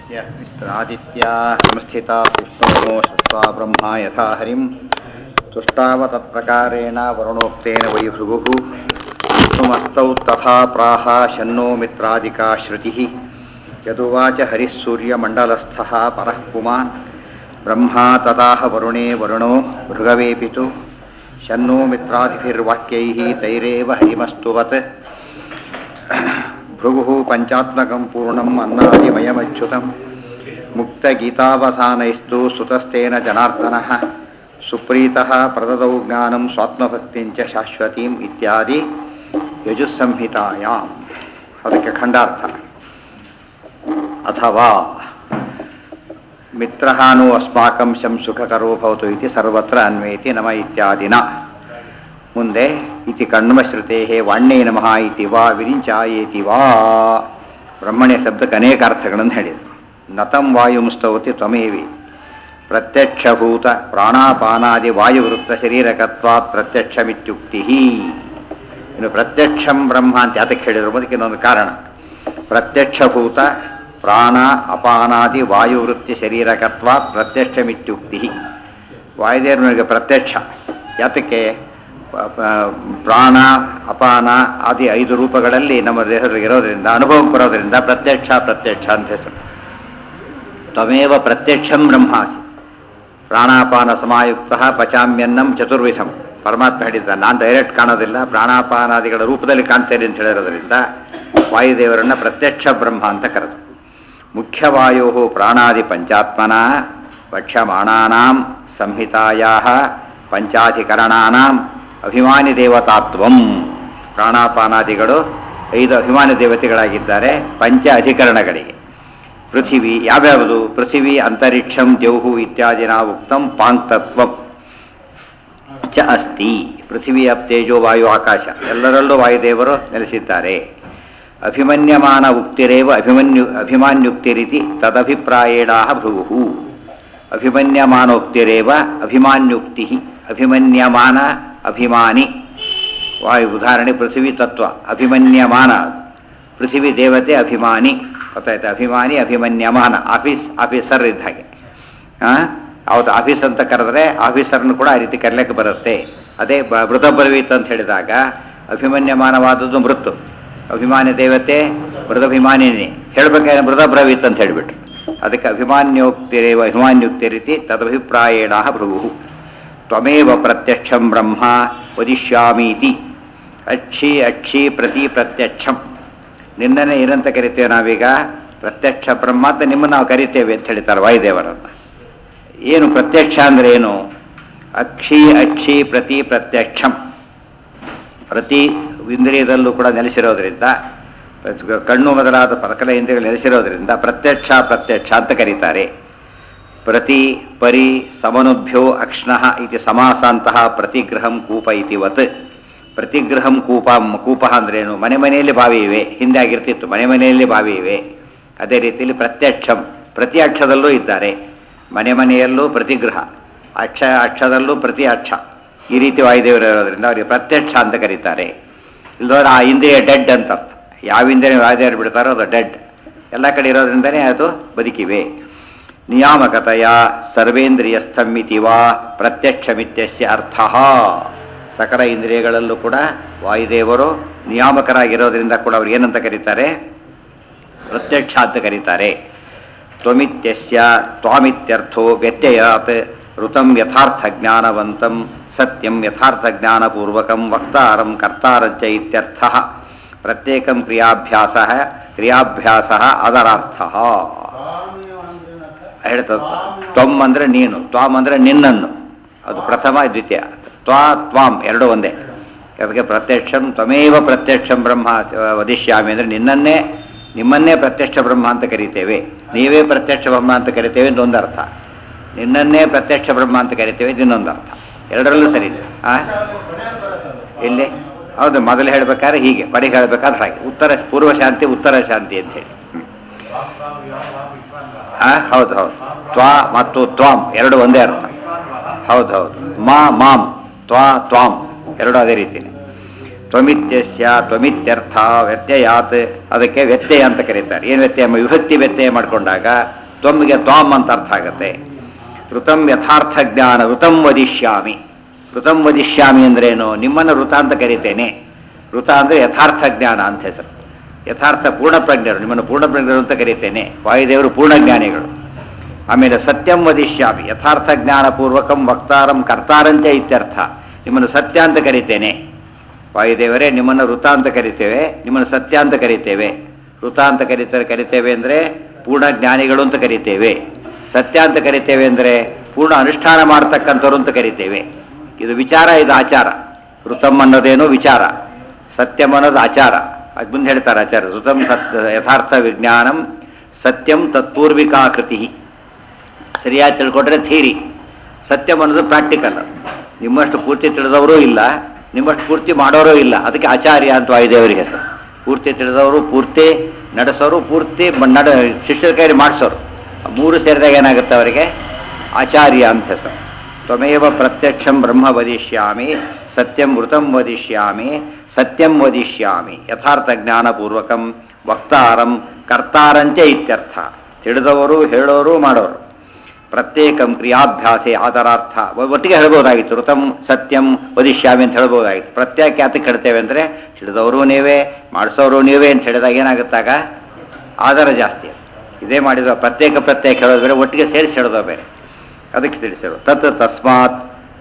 मित्रादित्या संस्थिता विष्णोः सत्त्वा ब्रह्मा यथा हरिं तुष्टावतत्प्रकारेण वरुणोक्तेन वै भृगुः विष्णुमस्तौ तथा प्राह शन्नो मित्रादिका श्रुतिः यदुवाच हरिः सूर्यमण्डलस्थः परः पुमान् ब्रह्मा तदाह वरुणे वरुणो भृगवेऽपि तु शन्नो मित्रादिभिर्वाक्यैः तैरेव हरिमस्तुवत् भृगुः पञ्चात्मकं पूर्णम् अन्नादिमयमच्युतं मुक्तगीतावसानैस्तु सुतस्तेन जनार्दनः सुप्रीतः प्रददौ ज्ञानं स्वात्मभक्तिं च ಶಾಶ್ವತೀಂ ಇತ್ಯಾದಿ ಯಜುಸ್ಸಂಹಿತಾಯಾಮ್ ಅದಕ್ಕೆ ಖಂಡಾರ್ಥ ಅಥವಾ ಮಿತ್ರಹಾನು ಅಸ್ಮಾಕಂ ಶಂ ಸುಖಕರೋ ಭವತು ಇತಿ ಸರ್ವತ್ರ ಅನ್ವೇತಿ ನಮ ಇತ್ಯಾದಿನ ಮುಂದೆ ಇತಿ ಕಣ್ಮಶ್ರುತೆ ವಾಣ್ಯೇ ನಮಃ ಇತಿ ವಾ ವಿರಿಂಚಾಯೇತಿ ವಾ ಬ್ರಹ್ಮಣ್ಯ ಶಬ್ದಕ್ಕೆ ಅನೇಕ ಅರ್ಥಗಳನ್ನು ಹೇಳಿದರು ನತಂ ವಾಯುಂಸ್ತವತಿ ತ್ವಮೇವಿ ಪ್ರತ್ಯಕ್ಷಭೂತ ಪ್ರಾಣಾಪಾನಾದಿ ವಾಯುವೃತ್ತ ಶರೀರಕತ್ವಾತ್ ಪ್ರತ್ಯಕ್ಷಮಿತ್ಯುಕ್ತಿ ಇನ್ನು ಪ್ರತ್ಯಕ್ಷಂ ಬ್ರಹ್ಮ ಅಂತ ಯಾತಕ್ಕೆ ಹೇಳಿದ್ರು ಇನ್ನೊಂದು ಕಾರಣ ಪ್ರತ್ಯಕ್ಷಭೂತ ಪ್ರಾಣ ಅಪಾನಾದಿ ವಾಯುವೃತ್ತಿ ಶರೀರಕತ್ವಾತ್ ಪ್ರತ್ಯಕ್ಷಮಿತ್ಯುಕ್ತಿ ವಾಯುದೇವನಿಗೆ ಪ್ರತ್ಯಕ್ಷ ಯಾತಕ್ಕೆ ಪ- ಪ- ಪ್ರಾಣ ಅಪಾನ ಆದಿ ಐದು ರೂಪಗಳಲ್ಲಿ ನಮ್ಮ ದೇಹದಲ್ಲಿ ಇರೋದ್ರಿಂದ ಅನುಭವಕ್ಕೆ ಬರೋದ್ರಿಂದ ಪ್ರತ್ಯಕ್ಷ ಪ್ರತ್ಯಕ್ಷ ಅಂತ ಹೆಸರು ತ್ವಮೇವ ಪ್ರತ್ಯಕ್ಷಂ ಬ್ರಹ್ಮಾಸಿ ಪ್ರಾಣಾಪಾನ ಸಮಾಯುಕ್ತ ಪಚಾಮ್ಯನ್ನಂ ಚತುರ್ವಿಧಂ ಪರಮಾತ್ಮ ಹೇಳಿದ್ದ ನಾನು ಡೈರೆಕ್ಟ್ ಕಾಣೋದಿಲ್ಲ ಪ್ರಾಣಾಪಾನಾದಿಗಳ ರೂಪದಲ್ಲಿ ಕಾಣ್ತೇನೆ ಅಂತ ಹೇಳಿರೋದ್ರಿಂದ ವಾಯುದೇವರನ್ನ ಪ್ರತ್ಯಕ್ಷ ಬ್ರಹ್ಮ ಅಂತ ಕರೆದು ಮುಖ್ಯವಾಯೋ ಪ್ರಾಣಾದಿ ಪಂಚಾತ್ಮನ ವಕ್ಷ್ಯಮಾಣಾನಾಂ ಸಂಹಿತಾಯಾ ಪಂಚಾಧಿಕರಣಾನಾಂ ಅಭಿಮಾನಿ ದೇವತಾತ್ವಂ ಪ್ರಾಣಾಪಾನಾದಿಗಳು ಐದು ಅಭಿಮಾನಿ ದೇವತೆಗಳಾಗಿದ್ದಾರೆ ಪಂಚ ಅಧಿಕರಣಗಳಿಗೆ ಪೃಥಿವಿ ಯಾವ್ಯಾವುದು ಪೃಥಿವಿ ಅಂತರಿಕ್ಷಂ ಜೌಹು ಇತ್ಯಾದಿನ ಉಕ್ತಂ ಪಾಂಕ್ತತ್ವಂ ಚ ಅಸ್ತಿ ಪೃಥಿವಿ ಅಪ್ ತೇಜೋ ವಾಯು ಆಕಾಶ ಎಲ್ಲರಲ್ಲೂ ವಾಯುದೇವರು ನೆಲೆಸಿದ್ದಾರೆ ಅಭಿಮನ್ಯಮಾನ ಉಕ್ತಿರೇವ ಅಭಿಮನ್ಯು ಅಭಿಮಾನ್ಯುಕ್ತಿರಿತಿ ತದಭಿಪ್ರಾಯೇಣ ಭೃಗು ಅಭಿಮನ್ಯಮಾನೋಕ್ತಿರೇವ ಅಭಿಮಾನ್ಯುಕ್ತಿ ಅಭಿಮನ್ಯಮಾನ ಅಭಿಮಾನಿ ವಾಯು ಉದಾಹರಣೆ ಪೃಥ್ವಿ ತತ್ವ ಅಭಿಮನ್ಯಮಾನ ಪೃಥ್ವಿ ದೇವತೆ ಅಭಿಮಾನಿ ಗೊತ್ತಾಯ್ತು ಅಭಿಮಾನಿ ಅಭಿಮನ್ಯಮಾನ ಆಫೀಸ್ ಆಫೀಸರ್ ಇದ್ದ ಹಾಗೆ ಹಾಂ ಅವತ್ತು ಆಫೀಸ್ ಅಂತ ಕರೆದ್ರೆ ಆಫೀಸರ್ನು ಕೂಡ ಆ ರೀತಿ ಕರೆಯಲಿಕ್ಕೆ ಬರುತ್ತೆ ಅದೇ ಬ ಮೃತಬ್ರವೀತ್ ಅಂತ ಹೇಳಿದಾಗ ಅಭಿಮನ್ಯಮಾನವಾದದ್ದು ಮೃತ್ತು ಅಭಿಮಾನಿ ದೇವತೆ ಮೃದಭಿಮಾನಿನಿ ಹೇಳ್ಬೇಕಾದ್ರೆ ಮೃತಬ್ರವೀತ್ ಅಂತ ಹೇಳಿಬಿಟ್ರು ಅದಕ್ಕೆ ಅಭಿಮಾನ್ಯೋಕ್ತಿರೇವ ಅಭಿಮಾನ್ಯುಕ್ತಿ ರೀತಿ ತದಭಿಪ್ರಾಯೇಣ ಭೃಗು ತ್ವಮೇವ ಪ್ರತ್ಯಕ್ಷಂ ಬ್ರಹ್ಮ ವದಿಷ್ಯಾಮೀತಿ ಅಕ್ಷಿ ಅಕ್ಷಿ ಪ್ರತಿ ಪ್ರತ್ಯಕ್ಷಂ ನಿನ್ನನ್ನೇ ಏನಂತ ಕರಿತೇವೆ ನಾವೀಗ ಪ್ರತ್ಯಕ್ಷ ಬ್ರಹ್ಮ ಅಂತ ನಿಮ್ಮನ್ನು ನಾವು ಕರಿತೇವೆ ಅಂತ ಹೇಳ್ತಾರೆ ವಾಯುದೇವರನ್ನು ಏನು ಪ್ರತ್ಯಕ್ಷ ಅಂದ್ರೆ ಏನು ಅಕ್ಷಿ ಅಕ್ಷಿ ಪ್ರತಿ ಪ್ರತ್ಯಕ್ಷಂ ಪ್ರತಿ ಇಂದ್ರಿಯದಲ್ಲೂ ಕೂಡ ನೆಲೆಸಿರೋದ್ರಿಂದ ಕಣ್ಣು ಮೊದಲಾದ ಪರಕಲ ಇಂದ್ರಿಯಗಳು ನೆಲೆಸಿರೋದ್ರಿಂದ ಪ್ರತ್ಯಕ್ಷ ಪ್ರತ್ಯಕ್ಷ ಅಂತ ಕರೀತಾರೆ ಪ್ರತಿ ಪರಿ ಸಮನುಭ್ಯೋ ಅಕ್ಷ್ಣಃ ಇತಿ ಸಮಾಸಾಂತಹ ಪ್ರತಿಗ್ರಹಂ ಕೂಪ ಇತಿವತ್ ಪ್ರತಿಗ್ರಹಂ ಕೂಪ ಕೂಪ ಅಂದ್ರೇನು ಮನೆ ಮನೆಯಲ್ಲಿ ಬಾವಿ ಇವೆ ಹಿಂದೆ ಆಗಿರ್ತಿತ್ತು ಮನೆ ಮನೆಯಲ್ಲಿ ಬಾವಿ ಇವೆ ಅದೇ ರೀತಿಯಲ್ಲಿ ಪ್ರತ್ಯಕ್ಷಂ ಪ್ರತಿ ಅಕ್ಷದಲ್ಲೂ ಇದ್ದಾರೆ ಮನೆ ಮನೆಯಲ್ಲೂ ಪ್ರತಿಗ್ರಹ ಅಕ್ಷ ಅಕ್ಷದಲ್ಲೂ ಪ್ರತಿ ಅಕ್ಷ ಈ ರೀತಿ ವಾಯುದೇವರು ಇರೋದ್ರಿಂದ ಅವರಿಗೆ ಪ್ರತ್ಯಕ್ಷ ಅಂತ ಕರೀತಾರೆ ಇಲ್ಲದವ್ರು ಆ ಇಂದ್ರಿಯ ಡೆಡ್ ಅಂತ ಅರ್ಥ ಯಾವ ಇಂದ್ರಿಯ ವಾಯುದೇವರು ಬಿಡ್ತಾರೋ ಅದು ಡೆಡ್ ಎಲ್ಲ ಕಡೆ ಇರೋದ್ರಿಂದನೇ ಅದು ಬದುಕಿವೆ ನಿಯಾಮಕತೆಯ ಸರ್ವೇಂದ್ರಿಯಸ್ಥಮಿತಿ ವಾ ಪ್ರತ್ಯಕ್ಷಮಿತ್ಯಸ್ಯ ಅರ್ಥ ಸಕಲ ಇಂದ್ರಿಯಗಳಲ್ಲೂ ಕೂಡ ವಾಯುದೇವರು ನಿಯಾಮಕರಾಗಿರೋದ್ರಿಂದ ಕೂಡ ಅವ್ರು ಏನಂತ ಕರೀತಾರೆ ಪ್ರತ್ಯಕ್ಷ ಅಂತ ಕರೀತಾರೆ ತ್ವಮಿತ್ಯಸ್ಯ ತ್ವಾಮಿತ್ಯರ್ಥೋ ವ್ಯತ್ಯಯಾತ್ ಋತಂ ಯಥಾರ್ಥ ಜ್ಞಾನವಂತಂ ಸತ್ಯಂ ಯಥಾರ್ಥ ಜ್ಞಾನಪೂರ್ವಕಂ ವಕ್ತಾರಂ ಕರ್ತಾರಂಚ ಇತ್ಯರ್ಥ ಪ್ರತ್ಯೇಕಂ ಕ್ರಿಯಾಭ್ಯಾಸ ಕ್ರಿಯಾಭ್ಯಾಸ ಅದರಾರ್ಥ ಹೇಳ್ತದೆ ತ್ವಮ್ ಅಂದ್ರೆ ನೀನು ತ್ವಾಮ್ ಅಂದ್ರೆ ನಿನ್ನನ್ನು ಅದು ಪ್ರಥಮ ದ್ವಿತೀಯ ತ್ವಾ ತ್ವಾಂ ಎರಡು ಒಂದೇ ಅದಕ್ಕೆ ಪ್ರತ್ಯಕ್ಷಂ ತ್ವಮೇವ ಪ್ರತ್ಯಕ್ಷಂ ಬ್ರಹ್ಮ ವದಿಷ್ಯಾಮಿ ಅಂದ್ರೆ ನಿನ್ನನ್ನೇ ನಿಮ್ಮನ್ನೇ ಪ್ರತ್ಯಕ್ಷ ಬ್ರಹ್ಮ ಅಂತ ಕರಿತೇವೆ ನೀವೇ ಪ್ರತ್ಯಕ್ಷ ಬ್ರಹ್ಮ ಅಂತ ಕರಿತೇವೆ ಅಂತ ಒಂದು ಅರ್ಥ ನಿನ್ನನ್ನೇ ಪ್ರತ್ಯಕ್ಷ ಬ್ರಹ್ಮ ಅಂತ ಕರಿತೇವೆ ಇದು ಇನ್ನೊಂದು ಅರ್ಥ ಎರಡರಲ್ಲೂ ಸರಿ ಇದೆ ಆ ಎಲ್ಲಿ ಹೌದು ಮೊದಲು ಹೇಳ್ಬೇಕಾದ್ರೆ ಹೀಗೆ ಬರೀ ಹೇಳ್ಬೇಕಾದ್ರೆ ಹಾಗೆ ಉತ್ತರ ಪೂರ್ವ ಶಾಂತಿ ಉತ್ತರ ಶಾಂತಿ ಅಂತ ಹೇಳಿ ಹ್ಮ್. ಆ ಹೌದು ಹೌದು ತ್ವಾ ಮತ್ತು ತ್ವಾಂ ಎರಡು ಒಂದೇ ಅರ್ಥ ಹೌದು ಹೌದು ಮಾ ಮಾಂ ತ್ವಾ ತ್ವಾಂ ಎರಡು ಅದೇ ರೀತಿನೇ ತ್ವಮಿತ್ಯಸ್ಯ ತ್ವಮಿತ್ಯರ್ಥ ವ್ಯತ್ಯಯಾತ್ ಅದಕ್ಕೆ ವ್ಯತ್ಯಯ ಅಂತ ಕರೀತಾರೆ ಏನು ವ್ಯತ್ಯಯ ವಿಭಕ್ತಿ ವ್ಯತ್ಯಯ ಮಾಡಿಕೊಂಡಾಗ ತ್ವಮ್ಗೆ ತ್ವಾಮ್ ಅಂತ ಅರ್ಥ ಆಗುತ್ತೆ ಋತಂ ಯಥಾರ್ಥ ಜ್ಞಾನ ಋತಂ ವದಿಷ್ಯಾಮಿ ಋತಂ ವದಿಷ್ಯಾಮಿ ಅಂದ್ರೇನು ನಿಮ್ಮನ್ನು ಋತ ಅಂತ ಕರಿತೇನೆ ಋತ ಅಂದರೆ ಯಥಾರ್ಥ ಜ್ಞಾನ ಅಂತ ಹೆಸರು ಯಥಾರ್ಥ ಪೂರ್ಣಪ್ರಜ್ಞರು ನಿಮ್ಮನ್ನು ಪೂರ್ಣಪ್ರಜ್ಞರು ಅಂತ ಕರೀತೇನೆ ವಾಯುದೇವರು ಪೂರ್ಣಜ್ಞಾನಿಗಳು ಆಮೇಲೆ ಸತ್ಯಂ ವದಿಷ್ಯಾಮಿ ಯಥಾರ್ಥ ಜ್ಞಾನಪೂರ್ವಕಂ ವಕ್ತಾರಂ ಕರ್ತಾರಂಚ ಇತ್ಯರ್ಥ ನಿಮ್ಮನ್ನು ಸತ್ಯ ಅಂತ ಕರಿತೇನೆ ವಾಯುದೇವರೇ ನಿಮ್ಮನ್ನು ಋತ ಅಂತ ಕರಿತೇವೆ ನಿಮ್ಮನ್ನು ಸತ್ಯ ಅಂತ ಕರಿತೇವೆ ಋತ ಅಂತ ಕರಿತಾರೆ ಕರಿತೇವೆ ಅಂದರೆ ಪೂರ್ಣ ಜ್ಞಾನಿಗಳು ಅಂತ ಕರಿತೇವೆ ಸತ್ಯ ಅಂತ ಕರಿತೇವೆ ಅಂದರೆ ಪೂರ್ಣ ಅನುಷ್ಠಾನ ಮಾಡ್ತಕ್ಕಂಥವ್ರು ಅಂತ ಕರಿತೇವೆ ಇದು ವಿಚಾರ ಇದು ಆಚಾರ ಋತಮ್ ಅನ್ನೋದೇನು ವಿಚಾರ ಸತ್ಯಂ ಅನ್ನೋದು ಆಚಾರ ಅದು ಮುಂದೆ ಹೇಳ್ತಾರೆ ಆಚಾರ ಋತಂ ಸತ್ ಯಥಾರ್ಥ ವಿಜ್ಞಾನಂ ಸತ್ಯಂ ತತ್ಪೂರ್ವಿಕಾಕೃತಿ ಸರಿಯಾಗಿ ತಿಳ್ಕೊಂಡ್ರೆ ಥೀರಿ ಸತ್ಯಂ ಅನ್ನೋದು ಪ್ರಾಕ್ಟಿಕಲ್ ನಿಮ್ಮಷ್ಟು ಪೂರ್ತಿ ತಿಳಿದವರೂ ಇಲ್ಲ ನಿಮ್ಮಷ್ಟು ಪೂರ್ತಿ ಮಾಡೋರೂ ಇಲ್ಲ ಅದಕ್ಕೆ ಆಚಾರ್ಯ ಅಂತ ವಾಯುದೇವರಿಗೆ ಹೆಸರು ಪೂರ್ತಿ ತಿಳಿದವರು ಪೂರ್ತಿ ನಡೆಸೋರು ಪೂರ್ತಿ ಮ- ನಡ ಶಿಷ್ಯರ ಕೈಲಿ ಮಾಡಿಸೋರು ಮೂರು ಸೇರಿದಾಗ ಏನಾಗುತ್ತೆ ಅವರಿಗೆ ಆಚಾರ್ಯ ಅಂತ ಹೆಸರು ತ್ವಮೇವ ಪ್ರತ್ಯಕ್ಷಂ ಬ್ರಹ್ಮ ವದಿಷ್ಯಾಮಿ ಸತ್ಯಂ ಮೃತಂ ವದಿಷ್ಯಾಮಿ ಸತ್ಯಂ ವದಿಷ್ಯಾಮಿ ಯಥಾರ್ಥ ಜ್ಞಾನಪೂರ್ವಕಂ ವಕ್ತಾರಂ ಕರ್ತಾರಂಚ ಇತ್ಯರ್ಥ ತಿಳಿದವರು ಹೇಳೋರು ಮಾಡೋರು ಪ್ರತ್ಯೇಕಂ ಕ್ರಿಯಾಭ್ಯಾಸೆ ಆಧಾರಾರ್ಥ ಒ- ಒಟ್ಟಿಗೆ ಹೇಳ್ಬೋದಾಗಿತ್ತು ಋತಂ ಸತ್ಯಂ ವದಿಷ್ಯಾಮಿ ಅಂತ ಹೇಳ್ಬೋದಾಗಿತ್ತು ಪ್ರತ್ಯೇಕ ಯಾತಕ್ಕೆ ಹೇಳ್ತೇವೆ ಅಂದರೆ ತಿಳಿದವರು ನೀವೇ ಮಾಡಿಸೋರು ನೀವೇ ಅಂತ ಹೇಳಿದಾಗ ಏನಾಗುತ್ತಾಗ ಆಧಾರ ಜಾಸ್ತಿ ಇದೇ ಮಾಡಿದ ಪ್ರತ್ಯೇಕ ಪ್ರತ್ಯೇಕ ಹೇಳೋದು ಬೇರೆ ಒಟ್ಟಿಗೆ ಸೇರಿಸಿ ಹೇಳೋದು ಬೇರೆ ಅದಕ್ಕೆ ತಿಳಿಸಿರು ತತ್ ತಸ್ಮಾತ್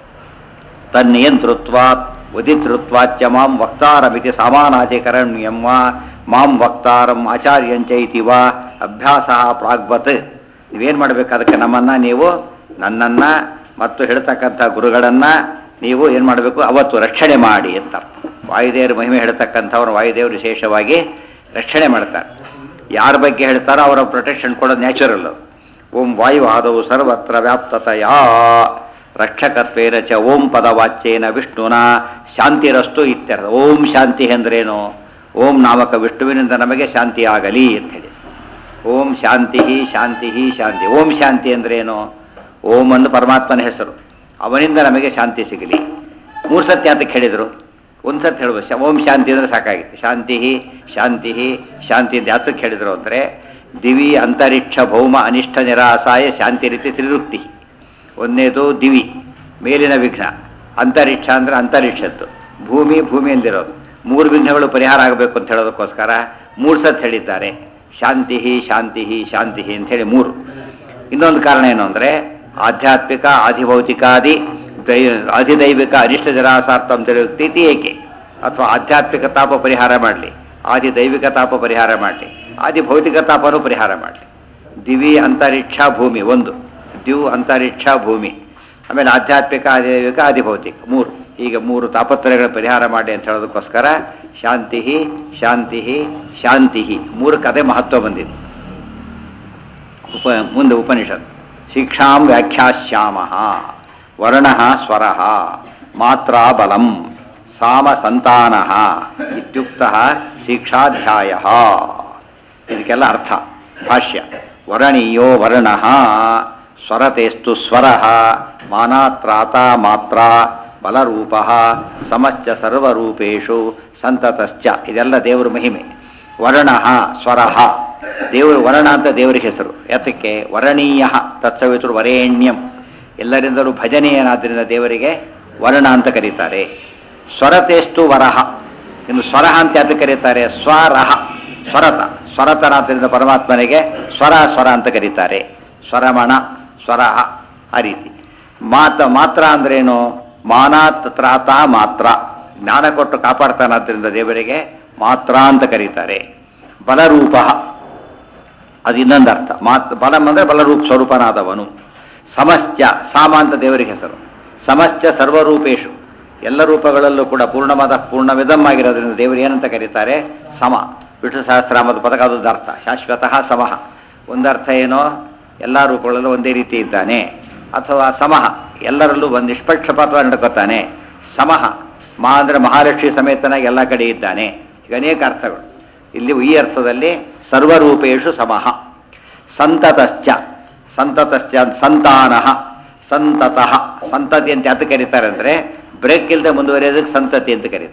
ತನ್ನಿಯಂತೃತ್ವಾತ್ ಉದಿತೃತ್ವಾಚ್ಚ ಮಾಂ ವಕ್ತಾರಮಿತಿ ಸಮಾನಾಧಿಕರಣ್ಯಂ ವಾ ಮಾಂ ವಕ್ತಾರಂ ಆಚಾರ್ಯಂಚ ಇತಿ ವಾ ಅಭ್ಯಾಸ ಪ್ರಾಗ್ವತ್ ನೀವೇನು ಮಾಡಬೇಕು ಅದಕ್ಕೆ ನಮ್ಮನ್ನ ನೀವು ನನ್ನನ್ನ ಮತ್ತು ಹೇಳ್ತಕ್ಕಂಥ ಗುರುಗಳನ್ನ ನೀವು ಏನು ಮಾಡಬೇಕು ಅವತ್ತು ರಕ್ಷಣೆ ಮಾಡಿ ಅಂತ ಅರ್ಥ. ವಾಯುದೇವರ ಮಹಿಮೆ ಹೇಳ್ತಕ್ಕಂಥವ್ರು ವಾಯುದೇವರು ವಿಶೇಷವಾಗಿ ರಕ್ಷಣೆ ಮಾಡ್ತಾರೆ ಯಾರ ಬಗ್ಗೆ ಹೇಳ್ತಾರೋ ಅವರ ಪ್ರೊಟೆಕ್ಷನ್ ಕೊಡೋದು ನ್ಯಾಚುರಲ್ ಓಂ ವಾಯು ಆದವು ಸರ್ವತ್ರ ವ್ಯಾಪ್ತತೆಯ ರಕ್ಷಕತ್ವೇನ ಚ ಓಂ ಪದವಾಚ್ಯೇನ ವಿಷ್ಣುನ ಶಾಂತಿರಸ್ತು ಇತ್ಯರ್ಥ ಓಂ ಶಾಂತಿ ಅಂದ್ರೇನು ಓಂ ನಾಮಕ ವಿಷ್ಣುವಿನಿಂದ ನಮಗೆ ಶಾಂತಿ ಆಗಲಿ ಅಂತ ಹೇಳಿ ಓಂ ಶಾಂತಿ ಶಾಂತಿ ಶಾಂತಿ ಓಂ ಶಾಂತಿ ಅಂದ್ರೇನು ಓಂ ಅನ್ನು ಪರಮಾತ್ಮನ ಹೆಸರು ಅವನಿಂದ ನಮಗೆ ಶಾಂತಿ ಸಿಗಲಿ ಮೂರು ಸತ್ಯ ಅಂತ ಹೇಳಿದರು ಒಂದು ಸತಿ ಹೇಳ್ಬೋದು ಶ- ಓಂ ಶಾಂತಿ ಅಂದರೆ ಸಾಕಾಗಿತ್ತು ಶಾಂತಿ ಶಾಂತಿ ಶಾಂತಿ ಅಂತ ಯಾತಕ್ಕೆ ಹೇಳಿದರು ಅಂದರೆ ದಿವಿ ಅಂತರಿಕ್ಷ ಭೌಮ ಅನಿಷ್ಟ ನಿರಾಸಾಯ ಶಾಂತಿ ರೀತಿ ತ್ರಿವೃಕ್ತಿ ಒಂದನೇದು ದಿವಿ ಮೇಲಿನ ವಿಘ್ನ ಅಂತರಿಕ್ಷ ಅಂದರೆ ಅಂತರಿಕ್ಷದ್ದು ಭೂಮಿ ಭೂಮಿಯಲ್ಲಿರೋದು ಮೂರು ವಿಘ್ನಗಳು ಪರಿಹಾರ ಆಗಬೇಕು ಅಂತ ಹೇಳೋದಕ್ಕೋಸ್ಕರ ಮೂರು ಸತ್ ಹೇಳಿದ್ದಾರೆ ಶಾಂತಿ ಶಾಂತಿ ಶಾಂತಿ ಅಂಥೇಳಿ ಮೂರು ಇನ್ನೊಂದು ಕಾರಣ ಏನು ಅಂದರೆ ಆಧ್ಯಾತ್ಮಿಕ ಆಧಿಭೌತಿಕಾದಿ ದೈ ಅಧಿದೈವಿಕ ಅರಿಷ್ಟ ಜರಾಸಾರ್ಥಂ ತಿರುಗ್ತಿ ಏಕೆ ಅಥವಾ ಆಧ್ಯಾತ್ಮಿಕ ತಾಪ ಪರಿಹಾರ ಮಾಡಲಿ ಆದಿ ದೈವಿಕ ತಾಪ ಪರಿಹಾರ ಮಾಡಲಿ ಆದಿ ಭೌತಿಕ ತಾಪನೂ ಪರಿಹಾರ ಮಾಡಲಿ ದಿವಿ ಅಂತರಿಕ್ಷ ಭೂಮಿ ಒಂದು ದಿವ್ ಅಂತರಿಕ್ಷ ಭೂಮಿ ಆಮೇಲೆ ಆಧ್ಯಾತ್ಮಿಕ ಆದಿದೈವಿಕ ಆದಿಭೌತಿಕ ಮೂರು ಈಗ ಮೂರು ತಾಪತ್ರಯಗಳ ಪರಿಹಾರ ಮಾಡಿ ಅಂತ ಹೇಳೋದಕ್ಕೋಸ್ಕರ ಶಾಂತಿ ಶಾಂತಿ ಶಾಂತಿ ಮೂರು ಕದೆ ಮಹತ್ವ ಬಂದಿದೆ ಉಪ ಮುಂದೆ ಉಪನಿಷತ್ ಶಿಕ್ಷಾಂ ವ್ಯಾಖ್ಯಾಶ್ಯಾಮ ವರ್ಣ ಸ್ವರ ಮಾತ್ರಾ ಬಲಂ ಸಾಮ ಸಂತಾನ ಇತ್ಯುಕ್ತ ಶಿಕ್ಷಾಧ್ಯಾಯ ಇದಕ್ಕೆಲ್ಲ ಅರ್ಥ ಭಾಷ್ಯ ವರ್ಣೀಯೋ ವರ್ಣ ಸ್ವರತೆಸ್ತು ಸ್ವರ ಮಾನಾತ್ರಾತ ಮಾತ್ರ ಬಲರೂಪ ಸಮಶ್ಚ ಸರ್ವರೂಪೇಶು ಸಂತತಶ್ಚ ಇದೆಲ್ಲ ದೇವರ ಮಹಿಮೆ ವರ್ಣ ಸ್ವರ ದೇವರು ವರ್ಣ ಅಂತ ದೇವರಿಗೆ ಹೆಸರು ಯಾತಕ್ಕೆ ವರಣೀಯ ತತ್ಸವಿತೃ ವರೇಣ್ಯಂ ಎಲ್ಲರಿಂದಲೂ ಭಜನೀಯನಾದ್ದರಿಂದ ದೇವರಿಗೆ ವರ್ಣ ಅಂತ ಕರೀತಾರೆ ಸ್ವರತೆಸ್ತು ವರಹ ಇನ್ನು ಸ್ವರಹ ಅಂತ ಯಾತಕ್ಕೆ ಕರೀತಾರೆ ಸ್ವರಹ ಸ್ವರತ ಸ್ವರತನಾದ್ದರಿಂದ ಪರಮಾತ್ಮನಿಗೆ ಸ್ವರ ಸ್ವರ ಅಂತ ಕರೀತಾರೆ ಸ್ವರಮಣ ಸ್ವರಹ ಆ ರೀತಿ ಮಾತ ಮಾತ್ರ ಅಂದ್ರೇನು ಮಾನಾತ್ ತ್ರಾತ ಮಾತ್ರ ಜ್ಞಾನ ಕೊಟ್ಟು ಕಾಪಾಡ್ತಾನಾದ್ರಿಂದ ದೇವರಿಗೆ ಮಾತ್ರ ಅಂತ ಕರೀತಾರೆ ಬಲರೂಪ ಅದು ಇನ್ನೊಂದು ಅರ್ಥ ಮಾತ್ ಬಲಂ ಅಂದರೆ ಬಲರೂಪ ಸ್ವರೂಪನಾದವನು ಸಮಶ್ಚ ಸಾಮ ಅಂತ ದೇವರಿಗೆ ಹೆಸರು ಸಮಶ್ಚ ಸರ್ವರೂಪೇಶು ಎಲ್ಲ ರೂಪಗಳಲ್ಲೂ ಕೂಡ ಪೂರ್ಣವಾದ ಪೂರ್ಣವಿಧಂ ಆಗಿರೋದ್ರಿಂದ ದೇವರು ಏನಂತ ಕರೀತಾರೆ ಸಮ ವಿಷ್ಣು ಸಹಸ್ರಾಮದ ಪದಕ ಅದೊಂದು ಅರ್ಥ ಶಾಶ್ವತಃ ಸಮಃ ಒಂದರ್ಥ ಏನೋ ಎಲ್ಲ ರೂಪಗಳಲ್ಲೂ ಒಂದೇ ರೀತಿ ಇದ್ದಾನೆ ಅಥವಾ ಸಮಃ ಎಲ್ಲರಲ್ಲೂ ಒಂದು ನಿಷ್ಪಕ್ಷಪಾತವಾಗಿ ನಡ್ಕೋತಾನೆ ಸಮಃ ಮಾ ಅಂದರೆ ಮಹಾಲಕ್ಷ್ಮಿ ಸಮೇತನಾಗಿ ಎಲ್ಲ ಕಡೆ ಇದ್ದಾನೆ ಈಗ ಅನೇಕ ಅರ್ಥಗಳು ಇಲ್ಲಿ ಈ ಅರ್ಥದಲ್ಲಿ ಸರ್ವರೂಪೇಶು ಸಮಃ ಸಂತತಶ್ಚ ಸಂತತಶ್ಚ ಸಂತಾನ ಸಂತತಃ ಸಂತತಿ ಅಂತ ಯಾತ ಕರೀತಾರೆ ಅಂದರೆ ಬ್ರೇಕ್ ಇಲ್ಲದೆ ಮುಂದುವರಿಯೋದಕ್ಕೆ ಸಂತತಿ ಅಂತ ಕರೀತಾರೆ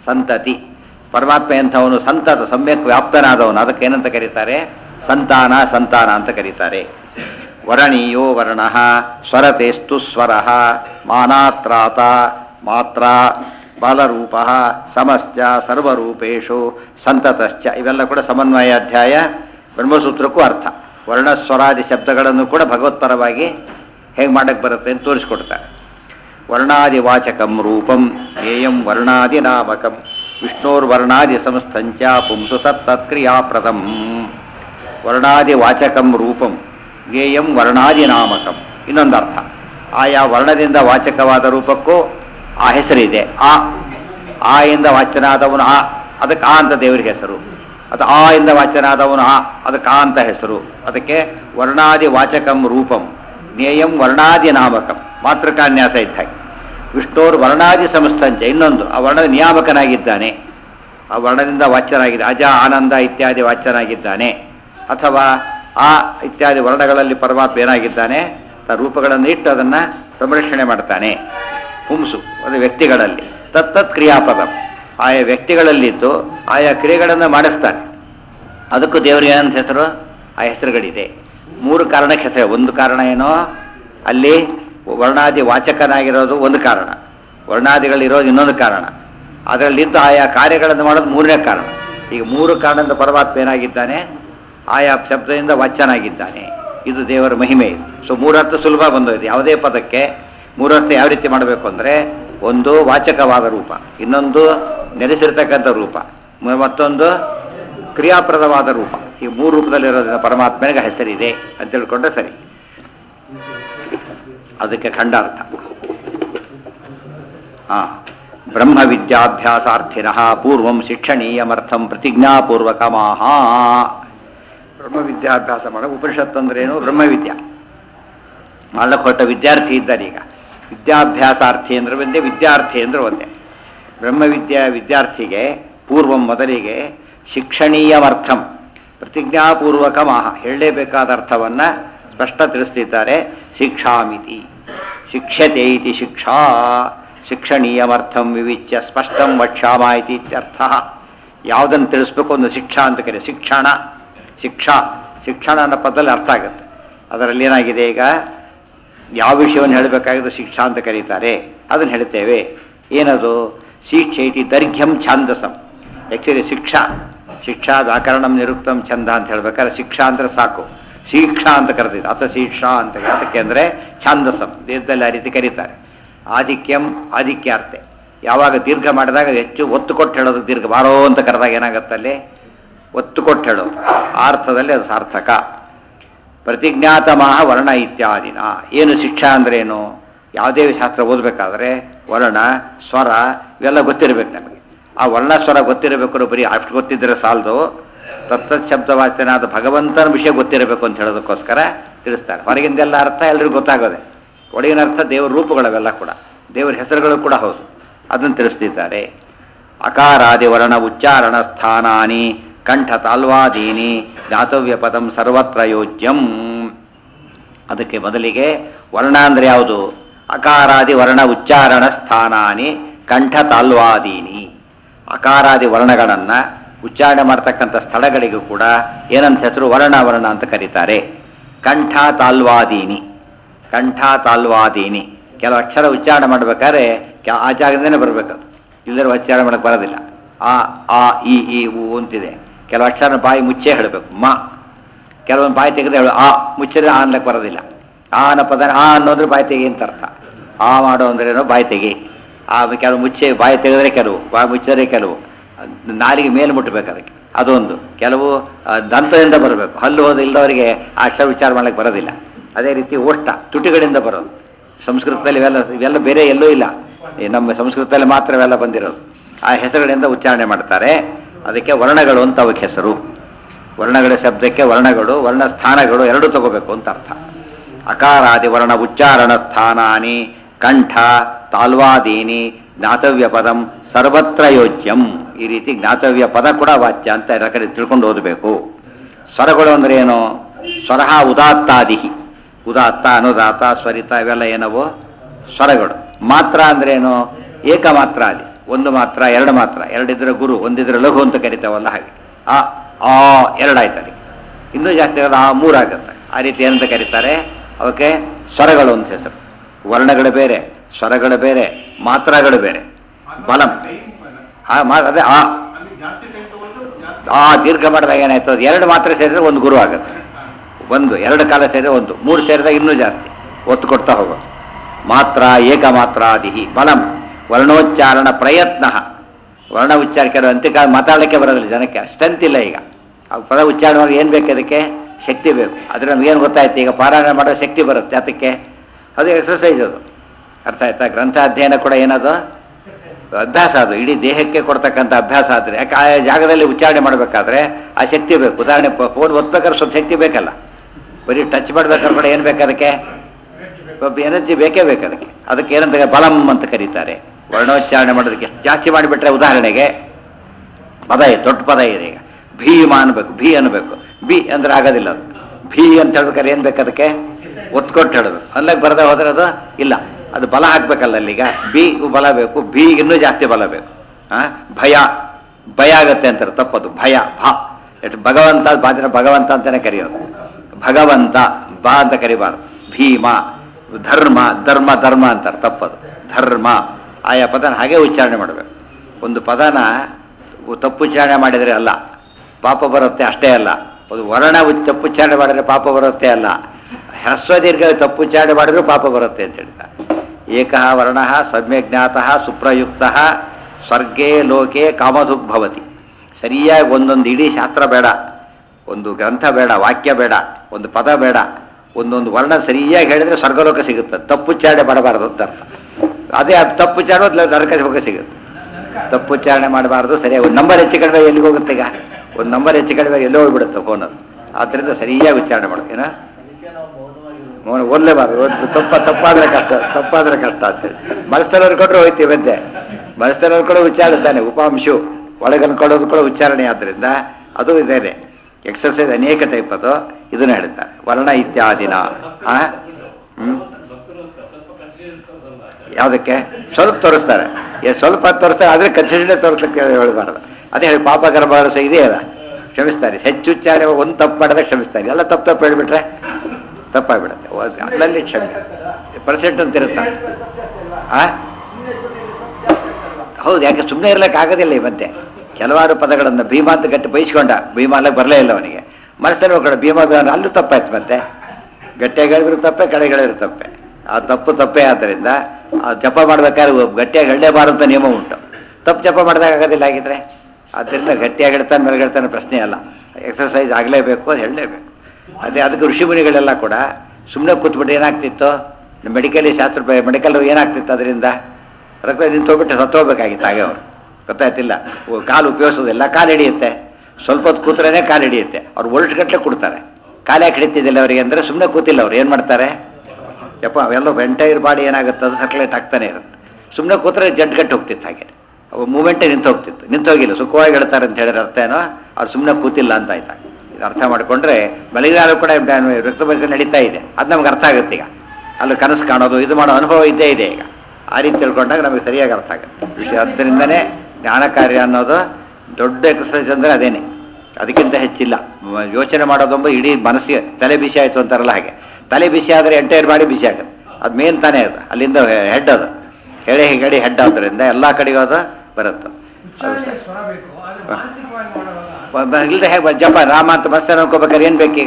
ಸಂತತಿ ಪರಮಾತ್ಮ ಎಂಥವನು ಸಂತತ ಸಮ್ಯಕ್ ವ್ಯಾಪ್ತನಾದವನು ಅದಕ್ಕೆ ಏನಂತ ಕರೀತಾರೆ ಸಂತಾನ ಸಂತಾನ ಅಂತ ಕರೀತಾರೆ ವರಣೀಯೋ ವರ್ಣ ಸ್ವರತೆಸ್ತು ಸ್ವರ ಮಾನಾತ್ರಾತ ಮಾತ್ರ ಬಾಲರೂಪ ಸಮಶ್ಚ ಸರ್ವರೂಪೇಶು ಸಂತತಶ್ಚ ಇವೆಲ್ಲ ಕೂಡ ಸಮನ್ವಯ ಅಧ್ಯಾಯ ಬ್ರಹ್ಮಸೂತ್ರಕ್ಕೂ ಅರ್ಥ ವರ್ಣಸ್ವರಾದಿ ಶಬ್ದಗಳನ್ನು ಕೂಡ ಭಗವತ್ಪರವಾಗಿ ಹೇಗೆ ಮಾಡಕ್ಕೆ ಬರುತ್ತೆ ಅಂತ ತೋರಿಸ್ಕೊಡ್ತಾರೆ ವರ್ಣಾದಿವಾಚಕಂ ರೂಪಂ ಜ್ಞೇಯಂ ವರ್ಣಾದಿ ನಾಮಕಂ ವಿಷ್ಣೋರ್ವರ್ಣಾದಿ ಸಂಸ್ಥಂಚ ಪುಂಸು ತತ್ಕ್ರಿಯಾಪ್ರದಂ ವರ್ಣಾದಿವಾಚಕಂ ರೂಪಂ ಜ್ಞೇಯಂ ವರ್ಣಾದಿ ನಾಮಕಂ ಇನ್ನೊಂದು ಅರ್ಥ ಆಯಾ ವರ್ಣದಿಂದ ವಾಚಕವಾದ ರೂಪಕ್ಕೂ ಆ ಹೆಸರಿದೆ ಆ ಆ ಇಂದ ವಾಚನಾದವನು ಆ ಅದಕ್ಕೆ ಆ ಅಂತ ದೇವರಿಗೆ ಹೆಸರು ಅದು ಆ ಇಂದ ವಾಚನಾದವನು ಆ ಅದಕ್ಕೆ ಆ ಅಂತ ಹೆಸರು ಅದಕ್ಕೆ ವರ್ಣಾದಿ ವಾಚಕಂ ರೂಪಂ ಜ್ಞೇಯಂ ವರ್ಣಾದಿ ನಾಮಕಂ ಮಾತೃಕಾನ್ಯಾಸ ಇದ್ದ ಹಾಗೆ ವಿಷ್ಣುವರು ವರ್ಣಾದಿ ಸಂಸ್ಥಂಚ ಇನ್ನೊಂದು ಆ ವರ್ಣದ ನಿಯಾಮಕನಾಗಿದ್ದಾನೆ ಆ ವರ್ಣದಿಂದ ವಾಚ್ಯನಾಗಿದೆ ಅಜ ಆನಂದ ಇತ್ಯಾದಿ ವಾಚ್ಯನಾಗಿದ್ದಾನೆ ಅಥವಾ ಆ ಇತ್ಯಾದಿ ವರ್ಣಗಳಲ್ಲಿ ಪರಮಾತ್ಮ ಏನಾಗಿದ್ದಾನೆ ತ ರೂಪಗಳನ್ನು ಇಟ್ಟು ಅದನ್ನು ಸಂರಕ್ಷಣೆ ಮಾಡ್ತಾನೆ ಪುಂಸು ಅದು ವ್ಯಕ್ತಿಗಳಲ್ಲಿ ತತ್ತತ್ ಕ್ರಿಯಾಪದ ಆಯಾ ವ್ಯಕ್ತಿಗಳಲ್ಲಿದ್ದು ಆಯಾ ಕ್ರಿಯೆಗಳನ್ನು ಮಾಡಿಸ್ತಾನೆ ಅದಕ್ಕೂ ದೇವರಿಗೆ ಏನಂತ ಹೆಸರು ಆ ಹೆಸರುಗಳಿದೆ ಮೂರು ಕಾರಣಕ್ಕೆ ಹೆಸರು ಒಂದು ಕಾರಣ ಏನೋ ಅಲ್ಲಿ ವರ್ಣಾದಿ ವಾಚಕನಾಗಿರೋದು ಒಂದು ಕಾರಣ ವರ್ಣಾದಿಗಳಿರೋದು ಇನ್ನೊಂದು ಕಾರಣ ಅದರಲ್ಲಿದ್ದು ಆಯಾ ಕಾರ್ಯಗಳನ್ನು ಮಾಡೋದು ಮೂರನೇ ಕಾರಣ ಈಗ ಮೂರು ಕಾರಣದಿಂದ ಪರಮಾತ್ಮ ಏನಾಗಿದ್ದಾನೆ ಆಯಾ ಶಬ್ದದಿಂದ ವಾಚ್ಯನಾಗಿದ್ದಾನೆ ಇದು ದೇವರ ಮಹಿಮೆ ಇದು ಸೊ ಮೂರರ್ಥ ಸುಲಭ ಬಂದೋಯ್ತು ಯಾವುದೇ ಪದಕ್ಕೆ ಮೂರರ್ಥ ಯಾವ ರೀತಿ ಮಾಡಬೇಕು ಅಂದರೆ ಒಂದು ವಾಚಕವಾದ ರೂಪ ಇನ್ನೊಂದು ನೆಲೆಸಿರ್ತಕ್ಕಂಥ ರೂಪ ಮ- ಮತ್ತೊಂದು ಕ್ರಿಯಾಪ್ರದವಾದ ರೂಪ ಈ ಮೂರು ರೂಪದಲ್ಲಿರೋದ್ರಿಂದ ಪರಮಾತ್ಮನಿಗೆ ಹೆಸರಿದೆ ಅಂತ ತಿಳ್ಕೊಂಡ್ರೆ ಸರಿ ಅದಕ್ಕೆ ಖಂಡಾರ್ಥ ಹಾ ಬ್ರಹ್ಮ ವಿದ್ಯಾಭ್ಯಾಸಾರ್ಥಿನ ಪೂರ್ವಂ ಶಿಕ್ಷಣೀಯಮರ್ಥಂ ಪ್ರತಿಜ್ಞಾಪೂರ್ವಕಮಾಹ ಬ್ರಹ್ಮ ವಿದ್ಯಾಭ್ಯಾಸ ಮಾಡ ಉಪನಿಷತ್ತು ಅಂದ್ರೇನು ಬ್ರಹ್ಮವಿದ್ಯಾ ಮಾಡಕ್ಕೆ ಹೊರಟ ವಿದ್ಯಾರ್ಥಿ ಇದ್ದಾರೆ ಈಗ ವಿದ್ಯಾಭ್ಯಾಸಾರ್ಥಿ ಅಂದ್ರೆ ಒಂದೇ ವಿದ್ಯಾರ್ಥಿ ಅಂದ್ರೆ ಒಂದೇ ಬ್ರಹ್ಮವಿದ್ಯಾ ವಿದ್ಯಾರ್ಥಿಗೆ ಪೂರ್ವಂ ಮೊದಲಿಗೆ ಶಿಕ್ಷಣೀಯಮರ್ಥಂ ಪ್ರತಿಜ್ಞಾಪೂರ್ವಕ ಮಾಹ ಹೇಳಲೇಬೇಕಾದ ಅರ್ಥವನ್ನು ಸ್ಪಷ್ಟ ತಿಳಿಸ್ತಿದ್ದಾರೆ ಶಿಕ್ಷಾಮಿತಿ ಶಿಕ್ಷ್ಯತೆ ಇತಿ ಶಿಕ್ಷಾ ಶಿಕ್ಷಣೀಯಮರ್ಥಂ ವಿವಿಚ್ಯ ಸ್ಪಷ್ಟಂ ವಕ್ಷ್ಯಾಮ ಇತಿ ಇತ್ಯರ್ಥ ಯಾವುದನ್ನು ತಿಳಿಸ್ಬೇಕು ಒಂದು ಶಿಕ್ಷಾ ಅಂತ ಕರೆ ಶಿಕ್ಷಣ ಶಿಕ್ಷಾ ಶಿಕ್ಷಣ ಅನ್ನೋ ಪದದಲ್ಲಿ ಅರ್ಥ ಆಗುತ್ತೆ ಅದರಲ್ಲಿ ಏನಾಗಿದೆ ಈಗ ಯಾವ ವಿಷಯವನ್ನು ಹೇಳಬೇಕಾಗಿದ್ದು ಶಿಕ್ಷಾ ಅಂತ ಕರೀತಾರೆ ಅದನ್ನು ಹೇಳ್ತೇವೆ ಏನದು ಶಿಕ್ಷೆ ಇತಿ ದೈರ್ಘ್ಯಂ ಛಾಂದಸಂ ಆ್ಯಕ್ಚುಲಿ ಶಿಕ್ಷಾ ಶಿಕ್ಷಾ ವ್ಯಾಕರಣಂ ನಿರುಕ್ತಂ ಛಂದ ಅಂತ ಹೇಳ್ಬೇಕಾದ್ರೆ ಶಿಕ್ಷಾ ಅಂದ್ರೆ ಸಾಕು ಶಿಕ್ಷಾ ಅಂತ ಕರೆದಿದ್ದು ಅಥ ಶಿಕ್ಷಾ ಅಂತ ಅದಕ್ಕೆ ಅಂದರೆ ಛಾಂದಸಂ ದೇಶದಲ್ಲಿ ಆ ರೀತಿ ಕರೀತಾರೆ ಆಧಿಕ್ಯಂ ಆಧಿಕ್ಯಾರ್ತೆ ಯಾವಾಗ ದೀರ್ಘ ಮಾಡಿದಾಗ ಹೆಚ್ಚು ಒತ್ತು ಕೊಟ್ಟು ಹೇಳೋದು ದೀರ್ಘ ಬಾರೋ ಅಂತ ಕರೆದಾಗ ಏನಾಗುತ್ತಲ್ಲಿ ಒತ್ತು ಕೊಟ್ಟು ಹೇಳೋದು ಆ ಅರ್ಥದಲ್ಲಿ ಅದು ಸಾರ್ಥಕ ಪ್ರತಿಜ್ಞಾತಮಾಹ ವರ್ಣ ಇತ್ಯಾದಿನ ಏನು ಶಿಕ್ಷಾ ಅಂದ್ರೇನು ಯಾವುದೇ ಶಾಸ್ತ್ರ ಓದಬೇಕಾದ್ರೆ ವರ್ಣ ಸ್ವರ ಇವೆಲ್ಲ ಗೊತ್ತಿರಬೇಕು ನಮಗೆ ಆ ವರ್ಣ ಸ್ವರ ಗೊತ್ತಿರಬೇಕು ಬರೀ ಅಷ್ಟು ಗೊತ್ತಿದ್ದರೆ ಸಾಲದು ತತ್ತತ್ ಶಬ್ದವಾಚನಾದ ಭಗವಂತನ ವಿಷಯ ಗೊತ್ತಿರಬೇಕು ಅಂತ ಹೇಳೋದಕ್ಕೋಸ್ಕರ ತಿಳಿಸ್ತಾರೆ ಹೊರಗಿಂದೆಲ್ಲ ಅರ್ಥ ಎಲ್ರಿಗೂ ಗೊತ್ತಾಗೋದೆ ಒಳಗಿನ ಅರ್ಥ ದೇವರ ರೂಪಗಳವೆಲ್ಲ ಕೂಡ ದೇವರ ಹೆಸರುಗಳು ಕೂಡ ಹೌದು ಅದನ್ನು ತಿಳಿಸ್ತಿದ್ದಾರೆ ಅಕಾರಾದಿ ವರ್ಣ ಉಚ್ಚಾರಣ ಸ್ಥಾನಾನಿ ಕಂಠ ತಾಲ್ವಾದೀನಿ ಜ್ಞಾತವ್ಯ ಪದಂ ಸರ್ವತ್ರ ಯೋಜ್ಯಂ ಅದಕ್ಕೆ ಮೊದಲಿಗೆ ವರ್ಣ ಅಂದ್ರೆ ಯಾವುದು ಅಕಾರಾದಿ ವರ್ಣ ಉಚ್ಚಾರಣ ಸ್ಥಾನಾನಿ ಕಂಠ ತಾಲ್ವಾದೀನಿ ಅಕಾರಾದಿ ವರ್ಣಗಳನ್ನು ಉಚ್ಚಾರಣೆ ಮಾಡ್ತಕ್ಕಂಥ ಸ್ಥಳಗಳಿಗೂ ಕೂಡ ಏನಂತ ಹೆಸರು ವರ್ಣ ವರ್ಣ ಅಂತ ಕರೀತಾರೆ ಕಂಠ ತಾಲ್ವಾದೀನಿ ಕಂಠ ತಾಲ್ವಾದೀನಿ ಕೆಲವು ಅಕ್ಷರ ಉಚ್ಚಾರಣೆ ಮಾಡ್ಬೇಕಾದ್ರೆ ಕೆ- ಆ ಜಾಗದಿಂದನೇ ಬರಬೇಕದು ಇಲ್ಲದ್ರೆ ಉಚ್ಚಾರಣೆ ಮಾಡಕ್ಕೆ ಬರೋದಿಲ್ಲ ಆ ಆ ಇ ಈ ಉ ಅಂತಿದೆ ಕೆಲವು ಅಕ್ಷರ ಬಾಯಿ ಮುಚ್ಚೆ ಹೇಳಬೇಕು ಮ ಕೆಲವೊಂದು ಬಾಯಿ ತೆಗೆದು ಹೇಳು ಆ ಮುಚ್ಚಿದ್ರೆ ಆ ಅನ್ಲಕ್ಕೆ ಬರೋದಿಲ್ಲ ಆ ಅನ್ನೋ ಪದ ಆ ಅನ್ನೋದ್ರೆ ಬಾಯಿ ತೆಗಿ ಅಂತ ಅರ್ಥ ಆ ಮಾಡೋ ಅಂದ್ರೇನೋ ಬಾಯಿ ತೆಗಿ ಆ ಕೆಲವು ಮುಚ್ಚೆ ಬಾಯಿ ತೆಗೆದ್ರೆ ಕೆಲವು ಬಾಯಿ ಮುಚ್ಚಿದ್ರೆ ಕೆಲವು ನಾಲಿಗೆ ಮೇಲೆ ಮುಟ್ಟಬೇಕು ಅದಕ್ಕೆ ಅದೊಂದು ಕೆಲವು ಆ, ದಂತದಿಂದ ಬರಬೇಕು ಹಲ್ಲು ಹೋದ ಇಲ್ಲದವರಿಗೆ ಆ ಅಕ್ಷರ ವಿಚಾರ ಮಾಡ್ಲಿಕ್ಕೆ ಬರೋದಿಲ್ಲ ಅದೇ ರೀತಿ ಓಷ್ಟ ತುಟಿಗಳಿಂದ ಬರೋದು ಸಂಸ್ಕೃತದಲ್ಲಿ ಇವೆಲ್ಲ ಇವೆಲ್ಲ ಬೇರೆ ಎಲ್ಲೂ ಇಲ್ಲ ಈ ನಮ್ಮ ಸಂಸ್ಕೃತದಲ್ಲಿ ಮಾತ್ರ ಇವೆಲ್ಲ ಬಂದಿರೋದು ಆ ಹೆಸರುಗಳಿಂದ ಉಚ್ಚಾರಣೆ ಮಾಡ್ತಾರೆ ಅದಕ್ಕೆ ವರ್ಣಗಳು ಅಂತ ಅವಕ್ಕೆ ಹೆಸರು ವರ್ಣಗಳ ಶಬ್ದಕ್ಕೆ ವರ್ಣಗಳು ವರ್ಣಸ್ಥಾನಗಳು ಎರಡೂ ತಗೋಬೇಕು ಅಂತ ಅರ್ಥ ಅಕಾರಾದಿ ವರ್ಣ ಉಚ್ಚಾರಣ ಸ್ಥಾನಾನಿ ಕಂಠ ತಾಲ್ವಾದೀನಿ ಜ್ಞಾತವ್ಯ ಪದಂ ಸರ್ವತ್ರ ಯೋಜ್ಯಂ ಈ ರೀತಿ ಜ್ಞಾತವ್ಯ ಪದ ಕೂಡ ವಾಚ್ಯ ಅಂತ ಎಲ್ಲ ಕಡೆ ತಿಳ್ಕೊಂಡು ಓದಬೇಕು ಸ್ವರಗಳು ಅಂದ್ರೆ ಏನು ಸ್ವರಹ ಉದಾತ್ತಾದಿಹಿ ಉದಾತ್ತ ಅನುದಾತ ಸ್ವರಿತ ಇವೆಲ್ಲ ಏನವು ಸ್ವರಗಳು ಮಾತ್ರ ಅಂದ್ರೇನು ಏಕಮಾತ್ರಾದಿ ಒಂದು ಮಾತ್ರ ಎರಡು ಮಾತ್ರ ಎರಡಿದ್ರೆ ಗುರು ಒಂದಿದ್ರೆ ಲಘು ಅಂತ ಕರಿತಾವಲ್ಲ ಹಾಗೆ ಆ ಆ ಎರಡಾಯ್ತು ಅಲ್ಲಿ ಇನ್ನೂ ಜಾಸ್ತಿ ಆಗೋದು ಆ ಮೂರಾಗುತ್ತೆ ಆ ರೀತಿ ಏನಂತ ಕರೀತಾರೆ ಅವಕ್ಕೆ ಸ್ವರಗಳು ಅಂತ ಹೆಸರು ವರ್ಣಗಳು ಬೇರೆ ಸ್ವರಗಳು ಬೇರೆ ಮಾತ್ರಗಳು ಬೇರೆ ಬಲಂ ಆ ಮಾ ಅದೇ ಆ ಅಲ್ಲಿ ಜಾಸ್ತಿ ಟೈಮ್ ತಗೊಂಡು ಜಾಸ್ತಿ ಆ ದೀರ್ಘ ಮಾಡಿದಾಗ ಏನಾಯ್ತು ಅದು ಎರಡು ಮಾತ್ರ ಸೇರಿದ್ರೆ ಒಂದು ಗುರು ಆಗುತ್ತೆ ಒಂದು ಎರಡು ಕಾಲ ಸೇರಿದ್ರೆ ಒಂದು ಮೂರು ಸೇರಿದಾಗ ಇನ್ನೂ ಜಾಸ್ತಿ ಒತ್ತು ಕೊಡ್ತಾ ಹೋಗೋದು ಮಾತ್ರ ಏಕ ಮಾತ್ರಾದಿಹಿ ಬಲಂ ವರ್ಣೋಚ್ಚಾರಣ ಪ್ರಯತ್ನ ವರ್ಣ ಉಚ್ಚಾರ ಕೆಲವು ಅಂತ್ಯಕಾಲ ಮಾತಾಡಲಿಕ್ಕೆ ಬರೋದಿಲ್ಲ ಜನಕ್ಕೆ ಅಷ್ಟಂತಿಲ್ಲ ಈಗ ಆ ಪದ ಉಚ್ಚಾರ ಮಾಡಿ ಏನು ಬೇಕು ಅದಕ್ಕೆ ಶಕ್ತಿ ಬೇಕು ಅದ್ರ ನಮ್ಗೆ ಏನು ಗೊತ್ತಾಯ್ತು ಈಗ ಪಾರಾಯಣ ಮಾಡೋ ಶಕ್ತಿ ಬರುತ್ತೆ ಅದಕ್ಕೆ ಅದು ಎಕ್ಸಸೈಸ್ ಅದು ಅರ್ಥ ಆಯ್ತಾ ಗ್ರಂಥ ಅಧ್ಯಯನ ಕೂಡ ಏನದು ಅಭ್ಯಾಸ ಅದು ಇಡೀ ದೇಹಕ್ಕೆ ಕೊಡ್ತಕ್ಕಂಥ ಅಭ್ಯಾಸ ಆದರೆ ಯಾಕೆ ಆ ಜಾಗದಲ್ಲಿ ಉಚ್ಚಾರಣೆ ಮಾಡಬೇಕಾದ್ರೆ ಆ ಶಕ್ತಿ ಬೇಕು ಉದಾಹರಣೆ ಫೋನ್ ಒತ್ಬೇಕಾದ್ರೆ ಸ್ವಲ್ಪ ಶಕ್ತಿ ಬೇಕಲ್ಲ ಬರೀ ಟಚ್ ಮಾಡ್ಬೇಕಾದ್ರೆ ಕೂಡ ಏನು ಬೇಕು ಅದಕ್ಕೆ ಸ್ವಲ್ಪ ಎನರ್ಜಿ ಬೇಕೇ ಬೇಕು ಅದಕ್ಕೆ ಅದಕ್ಕೆ ಏನಂತ ಬಲಂ ಅಂತ ಕರೀತಾರೆ ವರ್ಣೋಚ್ಚಾರಣೆ ಮಾಡೋದಕ್ಕೆ ಜಾಸ್ತಿ ಮಾಡಿಬಿಟ್ರೆ ಉದಾಹರಣೆಗೆ ಪದ ಇದೆ ದೊಡ್ಡ ಪದ ಇದೆ ಈಗ ಭೀಮ ಅನ್ಬೇಕು ಭೀ ಅನ್ಬೇಕು ಬಿ ಅಂದ್ರೆ ಆಗೋದಿಲ್ಲ ಅದು ಭೀ ಅಂತ ಹೇಳ್ಬೇಕಾದ್ರೆ ಏನು ಬೇಕು ಅದಕ್ಕೆ ಒತ್ಕೊಟ್ಟು ಹೇಳೋದು ಅಲ್ಲಕ್ಕೆ ಬರದೆ ಹೋದ್ರೆ ಅದು ಇಲ್ಲ ಅದು ಬಲ ಹಾಕ್ಬೇಕಲ್ಲ ಅಲ್ಲೀಗ ಬಿ ಬಲ ಬೇಕು ಬಿ ಇನ್ನೂ ಜಾಸ್ತಿ ಬಲ ಬೇಕು ಆ ಭಯ ಭಯ ಆಗತ್ತೆ ಅಂತಾರೆ ತಪ್ಪದು ಭಯ ಭ ಎಷ್ಟು ಭಗವಂತ ಬಾದಿನ ಭಗವಂತ ಅಂತಾನೆ ಕರೆಯೋದು ಭಗವಂತ ಬಾ ಅಂತ ಕರಿಬಾರ್ದು ಭೀಮ ಧರ್ಮ ಧರ್ಮ ಧರ್ಮ ಅಂತಾರೆ ತಪ್ಪದು ಧರ್ಮ ಆಯಾ ಪದನ ಹಾಗೆ ಉಚ್ಚಾರಣೆ ಮಾಡಬೇಕು ಒಂದು ಪದನ ತಪ್ಪು ಉಚ್ಚಾರಣೆ ಮಾಡಿದರೆ ಅಲ್ಲ ಪಾಪ ಬರುತ್ತೆ ಅಷ್ಟೇ ಅಲ್ಲ ಒಂದು ವರ್ಣ ಉಚ್- ತಪ್ಪು ಉಚ್ಚಾರಣೆ ಮಾಡಿದರೆ ಪಾಪ ಬರುತ್ತೆ ಅಲ್ಲ ಹ್ರಸ್ವ ದೀರ್ಘ ತಪ್ಪು ಉಚ್ಚಾರಣೆ ಮಾಡಿದ್ರು ಪಾಪ ಬರುತ್ತೆ ಅಂತ ಹೇಳ್ತಾರೆ ಏಕಃ ವರ್ಣ ಸಮ್ಯಕ್ ಜ್ಞಾತಃ ಸುಪ್ರಯುಕ್ತ ಸ್ವರ್ಗೇ ಲೋಕೆ ಕಾಮಧುಕ್ ಭವತಿ ಸರಿಯಾಗಿ ಒಂದೊಂದು ಇಡೀ ಶಾಸ್ತ್ರ ಬೇಡ ಒಂದು ಗ್ರಂಥ ಬೇಡ ವಾಕ್ಯ ಬೇಡ ಒಂದು ಪದ ಬೇಡ ಒಂದೊಂದು ವರ್ಣ ಸರಿಯಾಗಿ ಹೇಳಿದ್ರೆ ಸ್ವರ್ಗಲೋಕ ಸಿಗುತ್ತೆ ತಪ್ಪು ಉಚ್ಚಾರಣೆ ಮಾಡಬಾರದು ಅಂತ ಅರ್ಥ ಅದೇ ಅದು ತಪ್ಪು ಉಚ್ಚಾರಣೆ ನರಕ ಲೋಕ ಸಿಗುತ್ತೆ ತಪ್ಪು ಉಚ್ಚಾರಣೆ ಮಾಡಬಾರ್ದು ಸರಿಯಾಗಿ ಒಂದು ನಂಬರ್ ಹೆಚ್ಚು ಕಡಿಮೆ ಎಲ್ಲಿಗೆ ಹೋಗುತ್ತೆ ಈಗ ಒಂದು ನಂಬರ್ ಹೆಚ್ಚು ಕಡಿಮೆ ಎಲ್ಲೋ ಹೋಗ್ಬಿಡುತ್ತೆ ಫೋನದು ಆದ್ದರಿಂದ ಸರಿಯಾಗಿ ಉಚ್ಚಾರಣೆ ಮಾಡು ಏನ ಮೌನ ಓದಲೇಬಾರ್ದು ಓದ್- ತಪ್ಪ ತಪ್ಪಾದ್ರೆ ಕಷ್ಟ ತಪ್ಪಾದ್ರೆ ಕಷ್ಟ ಅಂತೇಳಿ ಮನಸ್ಥಳವ್ರು ಕೊಟ್ಟರೆ ಹೋಯ್ತೀವಿ ಮತ್ತೆ ಮನಸ್ಥಳವ್ರು ಕೂಡ ಉಚ್ಚಾರಿಸ್ತಾನೆ ಉಪಾಂಶು ಒಳಗೆ ಅನ್ಕೊಳ್ಳೋದು ಕೂಡ ಉಚ್ಚಾರಣೆ ಆದ್ದರಿಂದ ಅದು ಇದೇನೆ ಎಕ್ಸರ್ಸೈಸ್ ಅನೇಕ ಟೈಪ್ ಅದು ಇದನ್ನ ಹೇಳ್ತಾರೆ ವರ್ಣ ಇತ್ಯಾದಿನ ಆ ಹ್ಮ್ ಯಾವುದಕ್ಕೆ ಸ್ವಲ್ಪ ತೋರಿಸ್ತಾರೆ ಏ ಸ್ವಲ್ಪ ತೋರಿಸ್ತಾರೆ ಆದರೆ ಕನ್ಸಿಸ್ಟೆಂಟ್ ತೋರಿಸ್ಲಿಕ್ಕೆ ಹೇಳಬಾರ್ದು ಅದೇ ಹೇಳಿ ಪಾಪ ಗರ್ಭರಸ ಇದೆಯಲ್ಲ ಕ್ಷಮಿಸ್ತಾರೆ ಹೆಚ್ಚು ಉಚ್ಚಾರಣೆ ಒಂದು ತಪ್ಪು ಮಾಡಿದಾಗ ಕ್ಷಮಿಸ್ತಾರೆ ಎಲ್ಲ ತಪ್ಪು ತಪ್ಪು ಹೇಳ್ಬಿಟ್ರೆ ತಪ್ಪಾಗ್ಬಿಡುತ್ತೆ ಓ- ಅಲ್ಲಲ್ಲಿ ಕ್ಷಮೆ ಪರ್ಸೆಂಟ್ ಅಂತ ಇರುತ್ತ ಆ ಹೌದು ಯಾಕೆ ಸುಮ್ಮನೆ ಇರ್ಲಿಕ್ಕೆ ಆಗೋದಿಲ್ಲ ಈ ಮಧ್ಯೆ ಕೆಲವಾರು ಪದಗಳನ್ನು ಭೀಮಾ ಅಂತ ಗಟ್ಟಿ ಬೈಸ್ಕೊಂಡ ಭೀಮಾ ಅಲ್ಲಕ್ಕೆ ಬರಲೇ ಇಲ್ಲ ಅವನಿಗೆ ಮನಸ್ಸಲ್ಲಿ ಹೋಗೋಣ ಭೀಮಾ ಭೀಮಾ ಅಲ್ಲೂ ತಪ್ಪಾಯ್ತು ಮತ್ತೆ ಗಟ್ಟಿಯಾಗಿ ಹೇಳಿದ್ರು ತಪ್ಪೆ ಕಡೆ ಹೇಳಿದ್ರು ತಪ್ಪೆ ಆ ತಪ್ಪು ತಪ್ಪೇ ಆದ್ದರಿಂದ ಆ ಜಪ ಮಾಡ್ಬೇಕಾದ್ರೆ ಗಟ್ಟಿಯಾಗಿ ಹೇಳಲೇಬಾರದು ಅಂತ ನಿಯಮ ಉಂಟು ತಪ್ಪು ಜಪ ಮಾಡಿದಾಗ ಆಗೋದಿಲ್ಲ ಆಗಿದ್ರೆ ಆದ್ದರಿಂದ ಗಟ್ಟಿಯಾಗಿ ಹೇಳ್ತಾನೆ ಮೇಲೆ ಹೇಳ್ತಾನೆ ಪ್ರಶ್ನೆ ಅಲ್ಲ ಎಕ್ಸರ್ಸೈಸ್ ಆಗಲೇಬೇಕು ಅದು ಹೇಳಲೇಬೇಕು ಅದೇ ಅದಕ್ಕೆ ಋಷಿಮುನಿಗಳೆಲ್ಲ ಕೂಡ ಸುಮ್ಮನೆ ಕೂತ್ಬಿಟ್ಟು ಏನಾಗ್ತಿತ್ತು ಮೆಡಿಕಲಿ ಶಾಸ್ತ್ರ ಮೆಡಿಕಲ್ ಏನಾಗ್ತಿತ್ತು ಅದರಿಂದ ರಕ್ತ ನಿಂತೋಗ್ಬಿಟ್ಟು ಸತ್ತೋಗ್ಬೇಕಾಗಿತ್ತು ಹಾಗೆ ಅವರು ಗೊತ್ತಾಯ್ತಿಲ್ಲ ಓ, ಕಾಲು ಉಪಯೋಗಿಸೋದಿಲ್ಲ ಕಾಲು ಹಿಡಿಯುತ್ತೆ ಸ್ವಲ್ಪ ಹೊತ್ತು ಕೂತ್ರೇನೆ ಕಾಲು ಹಿಡಿಯುತ್ತೆ ಅವ್ರು ಒಲ್ಟ್ ಗಟ್ಟಲೆ ಕೊಡ್ತಾರೆ ಕಾಲು ಯಾಕೆ ಹಿಡಿತಿದ್ದಿಲ್ಲ ಅವರಿಗೆ ಅಂದರೆ ಸುಮ್ಮನೆ ಕೂತಿಲ್ಲ ಅವ್ರು ಏನು ಮಾಡ್ತಾರೆ ಯಪ್ಪ ಅವೆಲ್ಲ ಎಂಟೈರ್ ಬಾಡಿ ಏನಾಗುತ್ತೆ ಅದು ಸರ್ಕ್ಯುಲೇಟ್ ಆಗ್ತಾನೆ ಇರುತ್ತೆ ಸುಮ್ಮನೆ ಕೂತ್ರೆ ಜಡ್ ಗಟ್ಟು ಹೋಗ್ತಿತ್ತು ಹಾಗೆ ಅವು ಮೂಮೆಂಟೇ ನಿಂತು ಹೋಗ್ತಿತ್ತು ನಿಂತು ಹೋಗಿಲ್ಲ ಸುಖವಾಗಿ ಹೇಳ್ತಾರೆ ಅಂತ ಹೇಳಿದ್ರೆ ಅರ್ಥ ಏನೋ ಅವ್ರು ಸುಮ್ಮನೆ ಕೂತಿಲ್ಲ ಅಂತ ಆಯ್ತಾ ಇದು ಅರ್ಥ ಮಾಡಿಕೊಂಡ್ರೆ ಬೆಳಗಿನಾರು ಕೂಡ ರಕ್ತ ಪರಿಚಯ ನಡೀತಾ ಇದೆ ಅದು ನಮ್ಗೆ ಅರ್ಥ ಆಗುತ್ತೆ ಈಗ ಅಲ್ಲಿ ಕನಸು ಕಾಣೋದು ಇದು ಮಾಡೋ ಅನುಭವ ಇದ್ದೇ ಇದೆ ಈಗ ಆ ರೀತಿ ತಿಳ್ಕೊಂಡಾಗ ನಮಗೆ ಸರಿಯಾಗಿ ಅರ್ಥ ಆಗುತ್ತೆ ವಿಷಯ ಅದರಿಂದನೇ ಜ್ಞಾನ ಕಾರ್ಯ ಅನ್ನೋದು ದೊಡ್ಡ ಎಕ್ಸಸೈಸ್ ಅಂದರೆ ಅದೇನೆ ಅದಕ್ಕಿಂತ ಹೆಚ್ಚಿಲ್ಲ ಮ- ಯೋಚನೆ ಮಾಡೋದೊಂಬ ಇಡೀ ಮನಸ್ಸಿಗೆ ತಲೆ ಬಿಸಿ ಆಯಿತು ಅಂತಾರಲ್ಲ ಹಾಗೆ ತಲೆ ಬಿಸಿ ಆದರೆ ಎಂಟೈರ್ ಬಾಡಿ ಬಿಸಿ ಆಗುತ್ತೆ ಅದು ಮೇನ್ ತಾನೇ ಅದು ಅಲ್ಲಿಂದ ಹೆಡ್ ಅದು ಹೆಡೆ ಹೆಗಡಿ ಹೆಡ್ ಆದ್ದರಿಂದ ಎಲ್ಲ ಕಡೆಗೂ ಅದು ಬರುತ್ತೆ ಉಚ್ಚಾರಣೆಗೆ ಸ್ವರ ಬೇಕು ಆದ್ರೆ ಮಾನಸಿಕವಾಗಿ ಮಾಡುವಾಗ ಬ- ಬ- ಇಲ್ದೆ ಹೇಗೆ ಜಪ ರಾಮ ಅಂತ ಮಸ್ತಾನ ಅನ್ಕೋಬೇಕಾದ್ರೆ ಏನು ಬೇಕೀಗ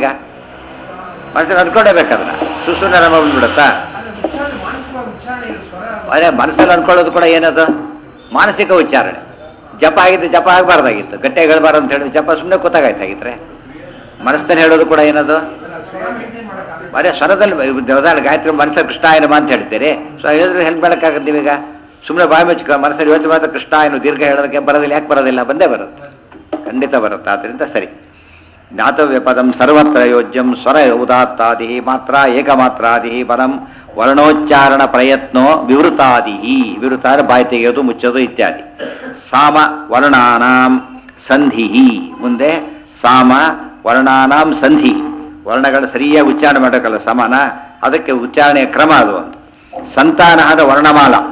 ಮನಸ್ಸಲ್ಲಿ ಅನ್ಕೊಂಡೇ ಬೇಕದನ್ನ ಸುಸ್ತು ನರಮ ಬಂದ್ಬಿಡುತ್ತಾ ಆದ್ರೆ ಉಚ್ಚಾರಣೆ ಮಾನಸಿಕವಾಗಿ ಉಚ್ಚಾರಣೆ ಇದು ಸ್ವರ ಅದೇ ಮನಸ್ಸಲ್ಲಿ ಅನ್ಕೊಳ್ಳೋದು ಕೂಡ ಏನದು ಮಾನಸಿಕ ಉಚ್ಚಾರಣೆ ಜಪ ಆಗಿದ್ದು ಜಪ ಆಗಬಾರ್ದಾಗಿತ್ತು ಗಟ್ಟಿಯಾಗಿ ಹೇಳ್ಬಾರ್ದು ಅಂತ ಹೇಳಿ ಜಪ ಸುಮ್ಮನೆ ಕೂತಾಗಾಯ್ತಾಗಿದ್ರೆ ಮನಸ್ಸಲ್ಲಿ ಹೇಳೋದು ಕೂಡ ಏನದು ಅದನ್ನ ಸ್ವರ ಮೇಂಟೈನ್ ಮಾಡೋಕ್ಕಾಗಲ್ಲ ಬರೀ ಸ್ವರದಲ್ಲಿ ಉದಾಹರಣೆ ಗಾಯತ್ರಿ ಮನಸ್ಸಲ್ಲಿ ಕೃಷ್ಣಾಯನಮ ಅಂತ ಹೇಳ್ತೀರಿ ಸೊ ಹೇಳಿದ್ರೆ ಹೆಲ್ಪ್ ಮಾಡೋಕ್ಕಾಗತ್ತೆ ನೀವೀಗ ಸುಮ್ಮನೆ ಬಾಯಿ ಮುಚ್ಚ ಮನಸ್ಸಲ್ಲಿ ಯೋಚನೆ ಮಾಡಿದ್ರೆ ಕೃಷ್ಣಾಯನು ದೀರ್ಘ ಹೇಳೋದಕ್ಕೆ ಬರೋದಿಲ್ಲ ಯಾಕೆ ಬರೋದಿಲ್ಲ ಬಂದೇ ಬರುತ್ತೆ ಖಂಡಿತ ಬರುತ್ತೆ ಆದ್ದರಿಂದ ಸರಿ ಜ್ಞಾತವ್ಯ ಪದಂ ಸರ್ವತ್ರ ಯೋಜ್ಯಂ ಸ್ವರ ಉದಾತ್ತಾದಿ ಮಾತ್ರ ಏಕಮಾತ್ರಾದಿ ಬಲಂ ವರ್ಣೋಚ್ಚಾರಣ ಪ್ರಯತ್ನೋ ವಿವೃತಾದಿ ವಿವೃತ ಅಂದ್ರೆ ಬಾಯಿ ತೆಗೆಯೋದು ಮುಚ್ಚೋದು ಇತ್ಯಾದಿ ಸಾಮ ವರ್ಣಾನಾಂ ಸಂಧಿ ಮುಂದೆ ಸಾಮ ವರ್ಣಾನಾಂ ಸಂಧಿ ವರ್ಣಗಳು ಸರಿಯಾಗಿ ಉಚ್ಚಾರಣೆ ಮಾಡೋಕ್ಕಲ್ಲ ಸಮಾನ ಅದಕ್ಕೆ ಉಚ್ಚಾರಣೆಯ ಕ್ರಮ ಅದು ಒಂದು ಸಂತಾನದ ವರ್ಣಮಾಲ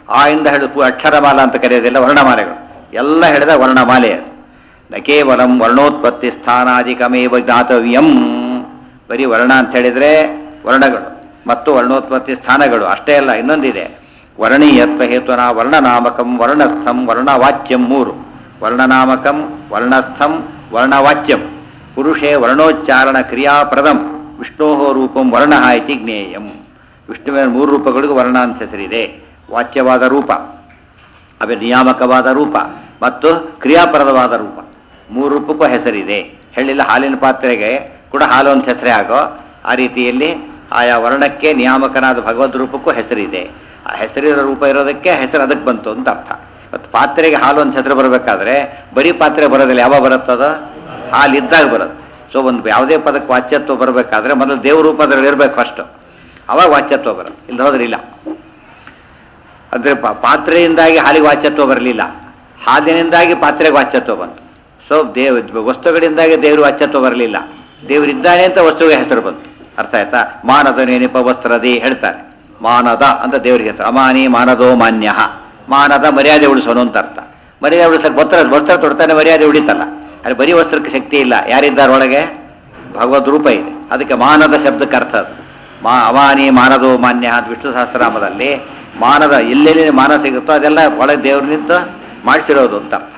ಆ ಇಂದ ಹಿಡಿದು ಅಕ್ಷರಮಾಲ ಅಂತ ಕರೆಯೋದಿಲ್ಲ ವರ್ಣಮಾಲೆಗಳು ಎಲ್ಲ ಹಿಡಿದ ವರ್ಣಮಾಲೆ ಅದು ನ ಕೇವಲಂ ವರ್ಣೋತ್ಪತ್ತಿ ಸ್ಥಾನಾಧಿಕಮೇವ ಜ್ಞಾತವ್ಯಂ ಬರೀ ವರ್ಣ ಅಂತ ಹೇಳಿದ್ರೆ ವರ್ಣಗಳು ಮತ್ತು ವರ್ಣೋತ್ಪತ್ತಿ ಸ್ಥಾನಗಳು ಅಷ್ಟೇ ಅಲ್ಲ ಇನ್ನೊಂದಿದೆ ವರ್ಣೀಯತ್ವ ಹೇತುನ ವರ್ಣನಾಮಕಂ ವರ್ಣಸ್ಥಂ ವರ್ಣವಾಚ್ಯಂ ಮೂರು ವರ್ಣನಾಮಕಂ ವರ್ಣಸ್ಥಂ ವರ್ಣವಾಚ್ಯಂ ಪುರುಷೇ ವರ್ಣೋಚ್ಚಾರಣ ಕ್ರಿಯಾಪ್ರದಂ ವಿಷ್ಣೋ ರೂಪಂ ವರ್ಣ ಇತಿ ಜ್ಞೇಯಂ ವಿಷ್ಣುವಿನ ಮೂರು ರೂಪಗಳಿಗೂ ವರ್ಣ ಅಂತ ಹೆಸರಿದೆ ವಾಚ್ಯವಾದ ರೂಪ ಆಮೇಲೆ ನಿಯಾಮಕವಾದ ರೂಪ ಮತ್ತು ಕ್ರಿಯಾಪರದವಾದ ರೂಪ ಮೂರು ರೂಪಕ್ಕೂ ಹೆಸರಿದೆ ಹೇಳಿಲ್ಲ ಹಾಲಿನ ಪಾತ್ರೆಗೆ ಕೂಡ ಹಾಲು ಅಂತ ಹೆಸರೇ ಆಗೋ ಆ ರೀತಿಯಲ್ಲಿ ಆಯಾ ವರ್ಣಕ್ಕೆ ನಿಯಾಮಕನಾದ ಭಗವದ್ ರೂಪಕ್ಕೂ ಹೆಸರಿದೆ ಆ ಹೆಸರಿರೋ ರೂಪ ಇರೋದಕ್ಕೆ ಹೆಸರು ಅದಕ್ಕೆ ಬಂತು ಅಂತ ಅರ್ಥ ಮತ್ತು ಪಾತ್ರೆಗೆ ಹಾಲು ಅಂತ ಹೆಸರು ಬರಬೇಕಾದ್ರೆ ಬರೀ ಪಾತ್ರೆ ಬರೋದಿಲ್ಲ ಯಾವಾಗ ಬರುತ್ತದ ಹಾಲು ಇದ್ದಾಗ ಬರುತ್ತೆ ಸೊ ಒಂದು ಯಾವುದೇ ಪದಕ್ಕೆ ವಾಚ್ಯತ್ವ ಬರಬೇಕಾದ್ರೆ ಮೊದಲು ದೇವ ರೂಪ ಅದ್ರಲ್ಲಿ ಇರಬೇಕು ಫಸ್ಟ್ ಅವಾಗ ವಾಚ್ಯತ್ವ ಬರುತ್ತೆ ಇಲ್ಲಿ ಹೋದ್ರೆ ಇಲ್ಲ ಅಂದರೆ ಪಾ- ಪಾತ್ರೆಯಿಂದಾಗಿ ಹಾಲಿಗೆ ವಾಚ್ಯತ್ವ ಬರಲಿಲ್ಲ ಹಾಲಿನಿಂದಾಗಿ ಪಾತ್ರೆಗೆ ವಾಚ್ಯತ್ವ ಬಂತು ಸೊ ದೇವ್ ವಸ್ತುಗಳಿಂದಾಗಿ ದೇವರು ವಾಚ್ಯತ್ವ ಬರಲಿಲ್ಲ ದೇವರಿದ್ದಾನೆ ಅಂತ ವಸ್ತುವಿಗೆ ಹೆಸರು ಬಂತು ಅರ್ಥ ಆಯ್ತಾ ಮಾನದ ನೆನಪ ವಸ್ತ್ರದಿ ಹೇಳ್ತಾರೆ ಮಾನದ ಅಂತ ದೇವರಿಗೆ ಹೆಸರು ಅಮಾನಿ ಮಾನದೋ ಮಾನ್ಯ ಮಾನದ ಮರ್ಯಾದೆ ಉಳಿಸೋನು ಅಂತ ಅರ್ಥ ಮರ್ಯಾದೆ ಉಳಿಸಕ್ಕೆ ವಸ್ತ್ರ ವಸ್ತ್ರ ತೊಡ್ತಾನೆ ಮರ್ಯಾದೆ ಉಳಿತಲ್ಲ ಅಲ್ಲಿ ಬರೀ ವಸ್ತ್ರಕ್ಕೆ ಶಕ್ತಿ ಇಲ್ಲ ಯಾರಿದ್ದಾರೆ ಒಳಗೆ ಭಗವದ್ ರೂಪ ಇದೆ ಅದಕ್ಕೆ ಮಾನದ ಶಬ್ದಕ್ಕೆ ಅರ್ಥ ಅದು ಮಾ ಅಮಾನಿ ಮಾನದೋ ಮಾನ್ಯ ಅಂತ ವಿಷ್ಣು ಸಹಸ್ರನಾಮದಲ್ಲಿ ಮಾನದ ಎಲ್ಲೆಲ್ಲಿ ಮಾನ ಸಿಗುತ್ತೋ ಅದೆಲ್ಲ ಒಳಗೆ ದೇವ್ರನಿಂದ ಮಾಡಿಸಿರೋದು ಅಂತ ಅರ್ಥ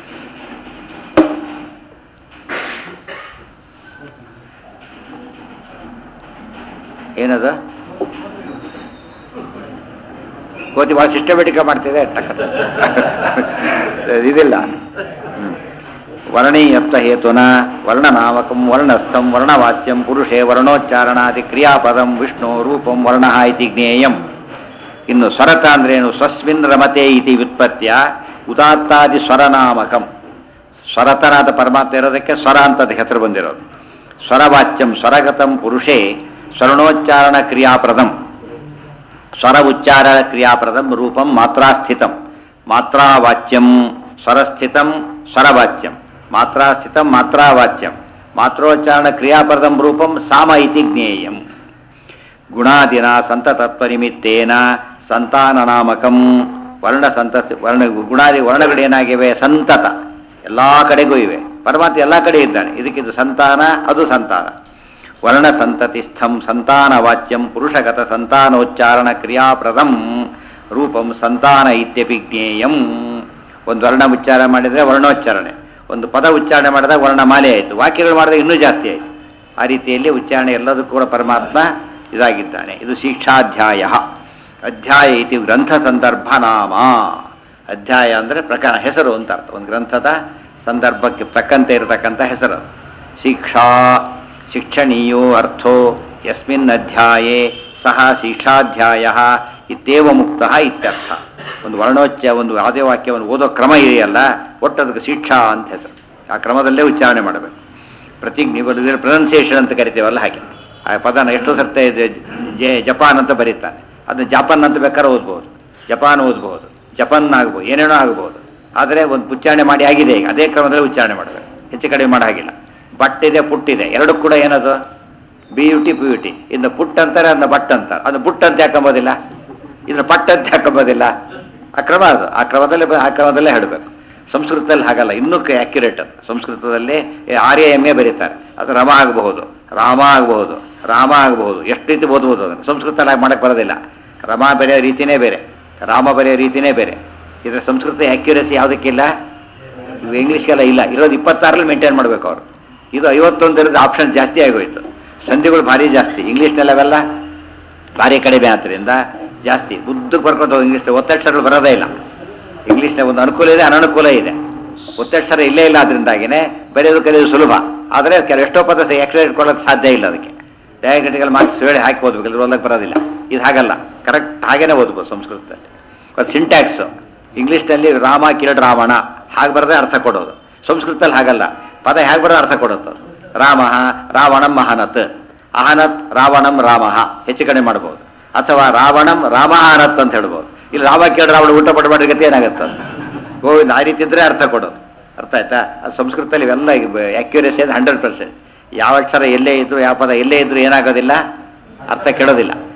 ಏನದು ಕೋತಿ ಭಾಳ ಸಿಸ್ಟಮೆಟಿಕ್ ಮಾಡ್ತಿದೆ ಟಕ್ಕ ಇದಿಲ್ಲ ಹ್ಮ್. ವರ್ಣೀಯತ್ವ ಹೇತುನ ವರ್ಣನಾಮಕಂ ವರ್ಣಸ್ಥಂ ವರ್ಣವಾಚ್ಯಂ ಪುರುಷೇ ವರ್ಣೋಚ್ಚಾರಣಾದಿ ಕ್ರಿಯಾಪದಂ ವಿಷ್ಣು ರೂಪಂ ವರ್ಣ ಇತಿ ಜ್ಞೇಯಂ ಇನ್ನು ಸ್ವರತ ಅಂದ್ರೇನು ಸ್ವಸ್ಮಿನ್ ರಮತೆ ಇತಿ ವ್ಯುತ್ಪತ್ಯ ಉದಾತ್ತಾದಿ ಸ್ವರನಾಮಕಂ ಸ್ವರತನಾದ ಪರಮಾತ್ಮ ಇರೋದಕ್ಕೆ ಸ್ವರ ಅಂತ ಹೆಸರು ಬಂದಿರೋದು ಸ್ವರವಾಚ್ಯಂ ಸ್ವರಗತಂ ಪುರುಷೇ ಸ್ವರ್ಣೋಚ್ಚಾರಣ ಕ್ರಿಯಾಪ್ರದಂ ಸ್ವರ ಉಚ್ಚಾರ ಕ್ರಿಯಾಪ್ರದಂ ರೂಪಂ ಮಾತ್ರಾಸ್ಥಿತಂ ಮಾತ್ರಾವಾಚ್ಯಂ ಸ್ವರಸ್ಥಿತಂ ಸ್ವರವಾಚ್ಯಂ ಮಾತ್ರಾಸ್ಥಿತಂ ಮಾತ್ರಾವಾಚ್ಯಂ ಮಾತ್ರೋಚ್ಚಾರಣ ಕ್ರಿಯಾಪ್ರದಂ ರೂಪಂ ಸಾಮ ಇತಿ ಜ್ಞೇಯಂ ಗುಣಾದಿನ ಸಂತತತ್ವನಿಮಿತ್ತೇನ ಸಂತಾನನಾಮಕಂ ವರ್ಣ ಸಂತತಿ ವರ್ಣ ಗುಣಾದಿ ವರ್ಣಗಳೇನಾಗಿವೆ ಸಂತತ ಎಲ್ಲ ಕಡೆಗೂ ಇವೆ ಪರಮಾತ್ಮ ಎಲ್ಲ ಕಡೆ ಇದ್ದಾನೆ ಇದಕ್ಕಿದು ಸಂತಾನ ಅದು ಸಂತಾನ ವರ್ಣ ಸಂತತಿಸ್ಥಂ ಸಂತಾನವಾಚ್ಯಂ ಪುರುಷಗತ ಸಂತಾನೋಚ್ಚಾರಣ ಕ್ರಿಯಾಪ್ರದಂ ರೂಪಂ ಸಂತಾನ ಇತ್ಯಪಿ ಜ್ಞೇಯಂ ಒಂದು ವರ್ಣ ಉಚ್ಚಾರ ಮಾಡಿದರೆ ವರ್ಣೋಚ್ಚಾರಣೆ ಒಂದು ಪದ ಉಚ್ಚಾರಣೆ ಮಾಡಿದಾಗ ವರ್ಣಮಾಲೆ ಆಯಿತು ವಾಕ್ಯಗಳು ಮಾಡಿದಾಗ ಇನ್ನೂ ಜಾಸ್ತಿ ಆಯಿತು ಆ ರೀತಿಯಲ್ಲಿ ಉಚ್ಚಾರಣೆ ಎಲ್ಲದಕ್ಕೂ ಕೂಡ ಪರಮಾತ್ಮ ಇದಾಗಿದ್ದಾನೆ ಇದು ಶಿಕ್ಷಾಧ್ಯಾಯ ಅಧ್ಯಾಯ ಇತಿ ಗ್ರಂಥ ಸಂದರ್ಭ ನಾಮ ಅಧ್ಯಾಯ ಅಂದರೆ ಪ್ರಕರಣ ಹೆಸರು ಅಂತ ಅರ್ಥ ಒಂದು ಗ್ರಂಥದ ಸಂದರ್ಭಕ್ಕೆ ತಕ್ಕಂತೆ ಇರತಕ್ಕಂಥ ಹೆಸರು ಶಿಕ್ಷಾ ಶಿಕ್ಷಣೀಯೋ ಅರ್ಥೋ ಯಸ್ಮಿನ್ ಅಧ್ಯಾಯೇ ಸಹ ಶಿಕ್ಷಾಧ್ಯಾಯ ಇತ್ಯೇವ ಮುಕ್ತ ಇತ್ಯರ್ಥ ಒಂದು ವರ್ಣೋಚ್ಚ ಒಂದು ಯಾವುದೇ ವಾಕ್ಯವನ್ನು ಓದೋ ಕ್ರಮ ಇದೆಯಲ್ಲ ಒಟ್ಟು ಅದಕ್ಕೆ ಶಿಕ್ಷಾ ಅಂತ ಹೆಸರು ಆ ಕ್ರಮದಲ್ಲೇ ಉಚ್ಚಾರಣೆ ಮಾಡಬೇಕು ಪ್ರತಿಜ್ಞೆ ಪ್ರೊನೌನ್ಸಿಯೇಷನ್ ಅಂತ ಕರಿತೇವಲ್ಲ ಹಾಗೆ ಆ ಪದನ ಎಷ್ಟೋ ಸರ್ತೆ ಇದೆ ಜೆ ಜಪಾನ್ ಅಂತ ಬರೀತಾನೆ ಅದನ್ನ ಜಪಾನ್ ಅಂತ ಬೇಕಾದ್ರೆ ಓದ್ಬೋದು ಜಪಾನ್ ಓದ್ಬೋದು ಜಪಾನ್ ಆಗ್ಬೋದು ಏನೇನೋ ಆಗ್ಬೋದು ಆದರೆ ಒಂದು ಉಚ್ಚಾರಣೆ ಮಾಡಿ ಆಗಿದೆ ಈಗ ಅದೇ ಕ್ರಮದಲ್ಲಿ ಉಚ್ಚಾರಣೆ ಮಾಡಬೇಕು ಹೆಚ್ಚು ಕಡಿಮೆ ಮಾಡೋ ಹಾಗಿಲ್ಲ ಬಟ್ ಇದೆ ಪುಟ್ ಇದೆ ಎರಡು ಕೂಡ ಏನದು B U T P U T input ಅಂತಾರೆ ಅದನ್ನ ಬಟ್ ಅಂತಾರೆ ಅದನ್ನ ಬುಟ್ ಅಂತ ಹಾಕೊಂಬೋದಿಲ್ಲ ಇದನ್ನ ಪಟ್ ಅಂತ ಹಾಕೊಂಬೋದಿಲ್ಲ ಆ ಕ್ರಮ ಅದು ಆ ಕ್ರಮದಲ್ಲೇ ಬ- ಆ ಕ್ರಮದಲ್ಲೇ ಹೇಳಬೇಕು ಸಂಸ್ಕೃತದಲ್ಲಿ ಹಾಗಲ್ಲ ಇನ್ನೂ ಆಕ್ಯುರೇಟ್ ಅದು ಸಂಸ್ಕೃತದಲ್ಲಿ ಆರ್ಯ ಎಮ್ಮೆ ಬರೀತಾರೆ ಅದು ರಮ ಆಗಬಹುದು ರಾಮ ಆಗಬಹುದು ರಾಮ ಆಗಬಹುದು ಎಷ್ಟು ರೀತಿ ಓದ್ಬೋದು ಅದನ್ನು ಸಂಸ್ಕೃತದಲ್ಲಿ ಹಾಗೆ ಮಾಡಕ್ಕೆ ಬರೋದಿಲ್ಲ ರಮ ಬರೆಯೋ ರೀತಿನೇ ಬೇರೆ ರಾಮ ಬರೆಯೋ ರೀತಿನೇ ಬೇರೆ ಇದರ ಸಂಸ್ಕೃತ ಆಕ್ಯುರಸಿ ಯಾವುದಕ್ಕಿಲ್ಲ ಇವು ಇಂಗ್ಲೀಷ್ಗೆಲ್ಲ ಇಲ್ಲ ಇರೋದು ಇಪ್ಪತ್ತಾರಲ್ಲಿ ಮೇಂಟೈನ್ ಮಾಡಬೇಕು ಅವರು ಇದು ಐವತ್ತೊಂದರದ ಆಪ್ಷನ್ ಜಾಸ್ತಿ ಆಗೋಯ್ತು ಸಂಧಿಗಳು ಭಾರಿ ಜಾಸ್ತಿ ಇಂಗ್ಲೀಷ್ನಲ್ಲಿ ಅವೆಲ್ಲ ಭಾರಿ ಕಡಿಮೆ ಆದ್ದರಿಂದ ಜಾಸ್ತಿ ಉದ್ದಕ್ಕೆ ಬರ್ಕೊಂಡು ಹೋಗಿ ಇಂಗ್ಲೀಷ್ ಒತ್ತಕ್ಷರಗಳು ಬರೋದೇ ಇಲ್ಲ ಇಂಗ್ಲೀಷ್ನ ಒಂದು ಅನುಕೂಲ ಇದೆ ಅನನುಕೂಲ ಇದೆ ಒತ್ತಕ್ಷರ ಇಲ್ಲೇ ಇಲ್ಲ ಅದರಿಂದಾಗಿನೇ ಬರೆಯೋದು ಕಲಿಯೋದು ಸುಲಭ ಆದರೆ ಕೆಲ ಎಷ್ಟೋ ಪದ ಎಕ್ಸ್ಟ್ರಾ ಇಟ್ಕೊಳ್ಳೋಕೆ ಸಾಧ್ಯ ಇಲ್ಲ ಅದಕ್ಕೆ ಡಯಾಗ್ರಟಿಕಲ್ ಮಾರ್ಕ್ಸ್ ಹೇಳಿ ಹಾಕಿ ಓದ್ಬೇಕು ಇಲ್ಲಿ ಓದಕ್ಕೆ ಬರೋದಿಲ್ಲ ಇದು ಹಾಗಲ್ಲ ಕರೆಕ್ಟ್ ಹಾಗೇನೆ ಓದ್ಬೋದು ಸಂಸ್ಕೃತದಲ್ಲಿ ಅದು ಸಿಂಟ್ಯಾಕ್ಸು ಇಂಗ್ಲೀಷ್ನಲ್ಲಿ ರಾಮ ಕಿರಡ್ ರಾವಣ ಹಾಗೆ ಬರದೆ ಅರ್ಥ ಕೊಡೋದು ಸಂಸ್ಕೃತದಲ್ಲಿ ಹಾಗಲ್ಲ ಪದ ಹೇಗೆ ಬರೋ ಅರ್ಥ ಕೊಡುತ್ತೆ ಅದು. ರಾಮ ರಾವಣಂ ಮಹಾನತ್ ಅಹನತ್ ರಾವಣಂ ರಾಮ ಹೆಚ್ಚು ಕಡಿಮೆ ಮಾಡ್ಬೋದು ಅಥವಾ ರಾವಣಂ ರಾಮ ಅಹನತ್ ಅಂತ ಹೇಳ್ಬೋದು ಇಲ್ಲಿ ರಾಮ ಕೇಳಿ ರಾವಣ ಊಟ ಪಡಬೇಡ ಗತಿ ಏನಾಗುತ್ತೆ ಅದು? ಗೋವಿಂದ ಆ ರೀತಿ ಇದ್ರೆ ಅರ್ಥ ಕೊಡೋದು ಅರ್ಥ ಆಯ್ತಾ ಅದು ಸಂಸ್ಕೃತದಲ್ಲಿ ಇವೆಲ್ಲ ಆಕ್ಯುರೇಸಿ ಅದು ಹಂಡ್ರೆಡ್ ಪರ್ಸೆಂಟ್ ಯಾವ ಅಕ್ಷರ ಎಲ್ಲೇ ಇದ್ರು ಯಾವ ಪದ ಎಲ್ಲೇ ಇದ್ರು ಏನಾಗೋದಿಲ್ಲ ಅರ್ಥ ಕೆಡೋದಿಲ್ಲ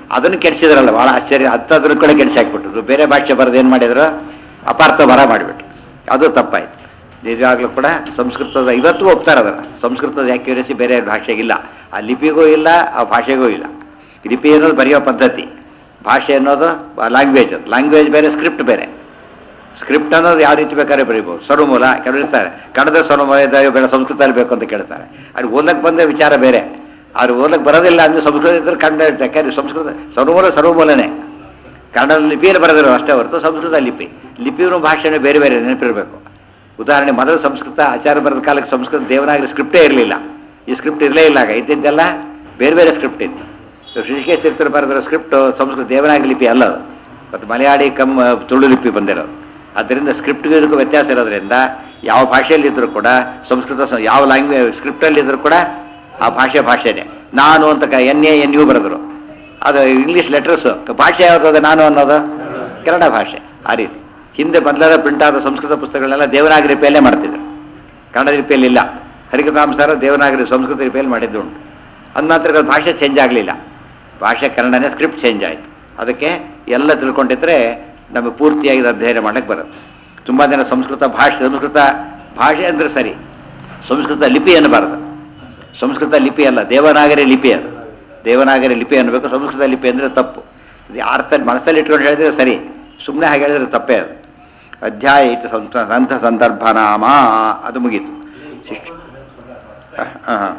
ಅದನ್ನು ಕೆಡಿಸಿದ್ರಲ್ಲ ಭಾಳ ಆಶ್ಚರ್ಯ ಹತ್ತದ್ರ ಕೂಡ ಕೆಡಿಸಿ ಹಾಕ್ಬಿಟ್ರು ಬೇರೆ ಭಾಷೆ ಬರೆದು ಏನು ಮಾಡಿದ್ರು ಅಪಾರ್ಥ ಬರ ಮಾಡಿಬಿಟ್ರು ಅದು ತಪ್ಪಾಯ್ತು ನಿಜವಾಗ್ಲೂ ಕೂಡ ಸಂಸ್ಕೃತದ ಇವತ್ತು ಒಪ್ತಾರೆ ಅದನ್ನು ಸಂಸ್ಕೃತದ ಆ್ಯಕ್ಯುರೇಸಿ ಬೇರೆ ಭಾಷೆಗಿಲ್ಲ ಆ ಲಿಪಿಗೂ ಇಲ್ಲ ಆ ಭಾಷೆಗೂ ಇಲ್ಲ ಲಿಪಿ ಅನ್ನೋದು ಬರೆಯೋ ಪದ್ಧತಿ ಭಾಷೆ ಅನ್ನೋದು ಲ್ಯಾಂಗ್ವೇಜ್ ಅದು ಲ್ಯಾಂಗ್ವೇಜ್ ಬೇರೆ ಸ್ಕ್ರಿಪ್ಟ್ ಬೇರೆ ಸ್ಕ್ರಿಪ್ಟ್ ಅನ್ನೋದು ಯಾವ ರೀತಿ ಬೇಕಾದ್ರೆ ಬರೀಬೋದು ಸರ್ವಮೂಲ ಕೆಲವರು ಇರ್ತಾರೆ ಕನ್ನಡ ಸರ್ವಮೂಲ ಇದ್ದಾಗ ಬೇಡ ಸಂಸ್ಕೃತದಲ್ಲಿ ಬೇಕು ಅಂತ ಕೇಳ್ತಾರೆ ಅದು ಓದಕ್ಕೆ ಬಂದ ವಿಚಾರ ಬೇರೆ ಅವ್ರು ಓದಕ್ಕೆ ಬರೋದಿಲ್ಲ ಅಂದ್ರೆ ಸಂಸ್ಕೃತ ಇದ್ರೆ ಕನ್ನಡ ಯಾಕಂದ್ರೆ ಸಂಸ್ಕೃತ ಸರ್ವಮೂಲ ಸರ್ವಮೂಲನೇ ಕನ್ನಡ ಲಿಪಿಯಲ್ಲಿ ಬರೆದಿರೋ ಅಷ್ಟೇ ಹೊರತು ಸಂಸ್ಕೃತ ಲಿಪಿ ಲಿಪಿಯೂ ಭಾಷೆನೂ ಬೇರೆ ಬೇರೆ ನೆನಪಿರಬೇಕು ಉದಾಹರಣೆ ಮೊದಲು ಸಂಸ್ಕೃತ ಆಚಾರ ಬರೆದ ಕಾಲಕ್ಕೆ ಸಂಸ್ಕೃತ ದೇವನಾಗಲಿ ಸ್ಕ್ರಿಪ್ಟೇ ಇರಲಿಲ್ಲ ಈ ಸ್ಕ್ರಿಪ್ಟ್ ಇರಲೇ ಇಲ್ಲ ಆಗ ಇದ್ದಿದ್ದೆಲ್ಲ ಬೇರೆ ಬೇರೆ ಸ್ಕ್ರಿಪ್ಟ್ ಇತ್ತು ಋಷಿಕೇಶ್ ತೀರ್ಥರು ಬರೆದಿರೋ ಸ್ಕ್ರಿಪ್ಟ್ ಸಂಸ್ಕೃತ ದೇವನಾಗಲಿ ಲಿಪಿ ಅಲ್ಲ ಅದು ಮತ್ತು ಮಲಯಾಳಿ ಕಮ್ ತುಳು ಲಿಪಿ ಬಂದಿರೋದು ಆದ್ದರಿಂದ ಸ್ಕ್ರಿಪ್ಟ್ಗೂ ಇದಕ್ಕೂ ವ್ಯತ್ಯಾಸ ಇರೋದ್ರಿಂದ ಯಾವ ಭಾಷೆಯಲ್ಲಿ ಇದ್ರೂ ಕೂಡ ಸಂಸ್ಕೃತ ಸ- ಯಾವ ಲ್ಯಾಂಗ್ವೇಜ್ ಸ್ಕ್ರಿಪ್ಟಲ್ಲಿ ಇದ್ರೂ ಕೂಡ ಆ ಭಾಷೆ ಭಾಷೆನೇ ನಾನು ಅಂತ ಕ ಎನ್ ಎ ಎನ್ ಯು ಬರೆದ್ರು ಅದು ಇಂಗ್ಲೀಷ್ ಲೆಟರ್ಸು ಭಾಷೆ ಯಾವ್ದು ನಾನು ಅನ್ನೋದು ಕನ್ನಡ ಭಾಷೆ ಆ ರೀತಿ ಹಿಂದೆ ಮೊದಲೆಲ್ಲ ಪ್ರಿಂಟ್ ಆದ ಸಂಸ್ಕೃತ ಪುಸ್ತಕಗಳನ್ನೆಲ್ಲ ದೇವನಾಗರಿ ಲಿಪಿಯಲ್ಲೇ ಮಾಡ್ತಿದ್ರು ಕನ್ನಡ ಲಿಪಿಯಲ್ಲಿ ಇಲ್ಲ ಹರಿಕಥಾಂಸಾರ ದೇವನಾಗರಿ ಸಂಸ್ಕೃತ ಲಿಪಿಯಲ್ಲಿ ಮಾಡಿದ್ದು ಉಂಟು ಅದು ಮಾತ್ರ ಅದು ಭಾಷೆ ಚೇಂಜ್ ಆಗಲಿಲ್ಲ ಭಾಷೆ ಕನ್ನಡನೇ ಸ್ಕ್ರಿಪ್ಟ್ ಚೇಂಜ್ ಆಯಿತು ಅದಕ್ಕೆ ಎಲ್ಲ ತಿಳ್ಕೊಂಡಿದ್ರೆ ನಮಗೆ ಪೂರ್ತಿಯಾಗಿ ಇದು ಅಧ್ಯಯನ ಮಾಡಕ್ಕೆ ಬರುತ್ತೆ ತುಂಬ ಜನ ಸಂಸ್ಕೃತ ಭಾಷೆ ಸಂಸ್ಕೃತ ಭಾಷೆ ಅಂದರೆ ಸರಿ ಸಂಸ್ಕೃತ ಲಿಪಿ ಅನ್ನಬಾರದು ಸಂಸ್ಕೃತ ಲಿಪಿ ಅಲ್ಲ ದೇವನಾಗರಿ ಲಿಪಿ ಅದು ದೇವನಾಗರಿ ಲಿಪಿ ಅನ್ನಬೇಕು ಸಂಸ್ಕೃತ ಲಿಪಿ ಅಂದರೆ ತಪ್ಪು ಇದು ಅರ್ಥ ಮನಸ್ಸಲ್ಲಿ ಇಟ್ಕೊಂಡು ಹೇಳಿದ್ರೆ ಸರಿ ಸುಮ್ಮನೆ ಹಾಗೆ ಹೇಳಿದ್ರೆ ತಪ್ಪೇ ಅದು ಅಧ್ಯಾಯ ಇತ್ತು ಸಂತ ಸಂತ ಸಂದರ್ಭ ನಾಮ ಅದು ಮುಗೀತು ಶಿಷ್ಟ ಹಾಂ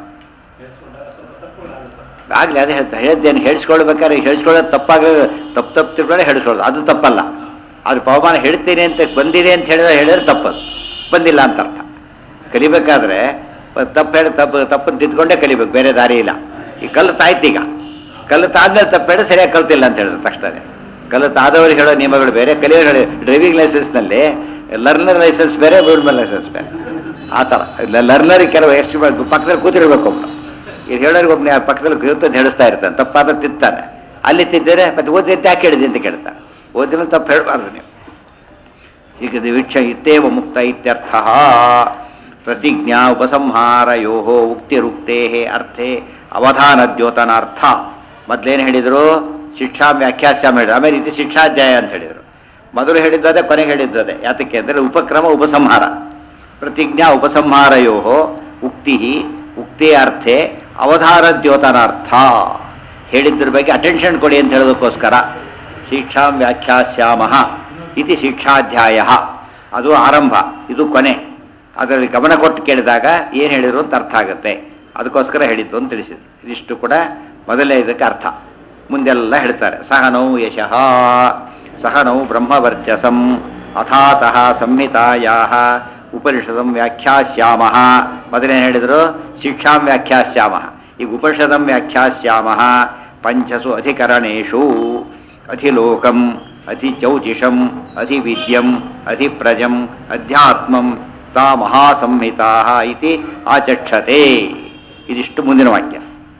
ಆಗಲಿ ಅದೇ ಹೇಳ್ತಾ ಹೇಳಿದ್ದೇನು ಹೇಳಿಸ್ಕೊಳ್ಬೇಕಾದ್ರೆ ಹೇಳಿಸ್ಕೊಳ್ಳೋದು ತಪ್ಪಾಗ ತಪ್ಪು ತಪ್ಪು ತಿಳ್ಕೊಂಡೆ ಹೇಳಿಸ್ಕೊಳ್ಳೋದು ಅದು ತಪ್ಪಲ್ಲ ಅದು ಪವಮಾನ ಹೇಳ್ತೀನಿ ಅಂತ ಬಂದಿದೆ ಅಂತ ಹೇಳಿದ್ರೆ ಹೇಳಿದ್ರೆ ತಪ್ಪದು ಬಂದಿಲ್ಲ ಅಂತ ಅರ್ಥ ಕಲಿಬೇಕಾದ್ರೆ ತಪ್ಪು ಹೇಳಿ ತಪ್ಪು ತಪ್ಪನ್ನು ತಿದ್ಕೊಂಡೇ ಕಲಿಬೇಕು ಬೇರೆ ದಾರಿ ಇಲ್ಲ ಈ ಕಲ್ಲು ತಾಯ್ತು ಈಗ ಕಲ್ಲು ತಾದ್ಮೇಲೆ ತಪ್ಪು ಹೇಳಿ ಸರಿಯಾಗಿ ಕಲ್ತಿಲ್ಲ ಅಂತ ಹೇಳಿದ್ರು ತಕ್ಷಣ ಕಲ್ಲು ತಾದವ್ರಿಗೆ ಹೇಳೋ ನಿಯಮಗಳು ಬೇರೆ ಕಲಿಯೋರು ಹೇಳಿ ಡ್ರೈವಿಂಗ್ ಲೈಸೆನ್ಸ್ನಲ್ಲಿ ಲರ್ನರ್ ಲೈಸೆನ್ಸ್ ಬೇರೆ ರೋಡ್ಮೇಲ್ ಲೈಸೆನ್ಸ್ ಬೇರೆ ಆ ಥರ ಲರ್ನರ್ ಕೆಲವು ಎಷ್ಟು ಬೇಕು ಪಕ್ಕದಲ್ಲಿ ಕೂತಿರ್ಬೇಕು ಒಬ್ರು ಈಗ ಹೇಳೋರಿಗೆ ಒಬ್ಬನೇ ಪಕ್ಕದಲ್ಲಿ ಕೂತದ್ದು ಹೇಳಿಸ್ತಾ ಇರ್ತಾನೆ ತಪ್ಪಾದ ತಿಂತಾನೆ ಅಲ್ಲಿ ತಿದ್ದರೆ ಮತ್ತೆ ಓದಿದ್ದೆ ಯಾಕೆ ಹೇಳಿದೆ ಅಂತ ಕೇಳ್ತಾನೆ ಓದಿದ ಮೇಲೆ ತಪ್ಪು ಹೇಳಬಾರ್ದು ನೀವು ಈಗ ವಿಕ್ಷ ಇತ್ತೇವ ಮುಕ್ತ ಇತ್ಯರ್ಥ ಪ್ರತಿಜ್ಞಾ ಉಪಸಂಹಾರಯೋ ಉಕ್ತಿರುಕ್ತೇ ಅರ್ಥೇ ಅವಧಾನದ್ಯೋತನಾರ್ಥ ಮೊದಲೇನು ಹೇಳಿದರು ಶಿಕ್ಷಾ ವ್ಯಾಖ್ಯಾಸ್ಯಾಮ ಹೇಳಿದ್ರು ಆಮೇಲೆ ಇದು ಶಿಕ್ಷಾಧ್ಯಾಯ ಅಂತ ಹೇಳಿದರು ಮೊದಲು ಹೇಳಿದ್ದದೆ ಕೊನೆಗೆ ಹೇಳಿದ್ದದೆ ಯಾತಕ್ಕೆ ಅಂದರೆ ಉಪಕ್ರಮ ಉಪಸಂಹಾರ ಪ್ರತಿಜ್ಞಾ ಉಪಸಂಹಾರಯೋ ಉಕ್ತಿ ಉಕ್ತಿ ಅರ್ಥೆ ಅವಧಾನದ್ಯೋತನಾರ್ಥ ಹೇಳಿದ್ರ ಬಗ್ಗೆ ಅಟೆನ್ಷನ್ ಕೊಡಿ ಅಂತ ಹೇಳೋದಕ್ಕೋಸ್ಕರ ಶಿಕ್ಷಾಂ ವ್ಯಾಖ್ಯಾಸ್ಯಾಮ ಇತಿ ಶಿಕ್ಷಾಧ್ಯಾಯ ಅದು ಆರಂಭ ಇದು ಕೊನೆ ಅದರಲ್ಲಿ ಗಮನ ಕೊಟ್ಟು ಕೇಳಿದಾಗ ಏನು ಹೇಳಿದ್ರು ಅಂತ ಅರ್ಥ ಆಗುತ್ತೆ ಅದಕ್ಕೋಸ್ಕರ ಹೇಳಿದ್ದು ಅಂತ ತಿಳಿಸಿದ್ರು ಇದಿಷ್ಟು ಕೂಡ ಮೊದಲನೇ ಇದಕ್ಕೆ ಅರ್ಥ ಮುಂದೆಲ್ಲ ಹೇಳ್ತಾರೆ ಸಹನೌ ಯಶಃ ಸಹನೌ ಬ್ರಹ್ಮವರ್ಚಸಂ ಅಥಾತಃ ಸಂಹಿತಾಯಾ ಉಪನಿಷದಂ ವ್ಯಾಖ್ಯಾಸ್ಯಾಮ ಮೊದಲೇನು ಹೇಳಿದರು ಶಿಕ್ಷಾಂ ವ್ಯಾಖ್ಯಾಸ್ಯಾಮ ಈಗ ಉಪನಿಷದಂ ವ್ಯಾಖ್ಯಾಸ್ಯಾಮ ಪಂಚಸು ಅಧಿಕರಣೇಶು ಅಧಿಲೋಕಂ ಅಧಿಚೌಚಿಷಂ ಅಧಿವಿದ್ಯಂ ಅಧಿಪ್ರಜಂ ಅಧ್ಯಾತ್ಮಂ ತಾ ಮಹಾಸಂಹಿತಾ ಇತಿ ಆಚಕ್ಷತೆ ಇದಿಷ್ಟು ಮುಂದಿನ ವಾಕ್ಯ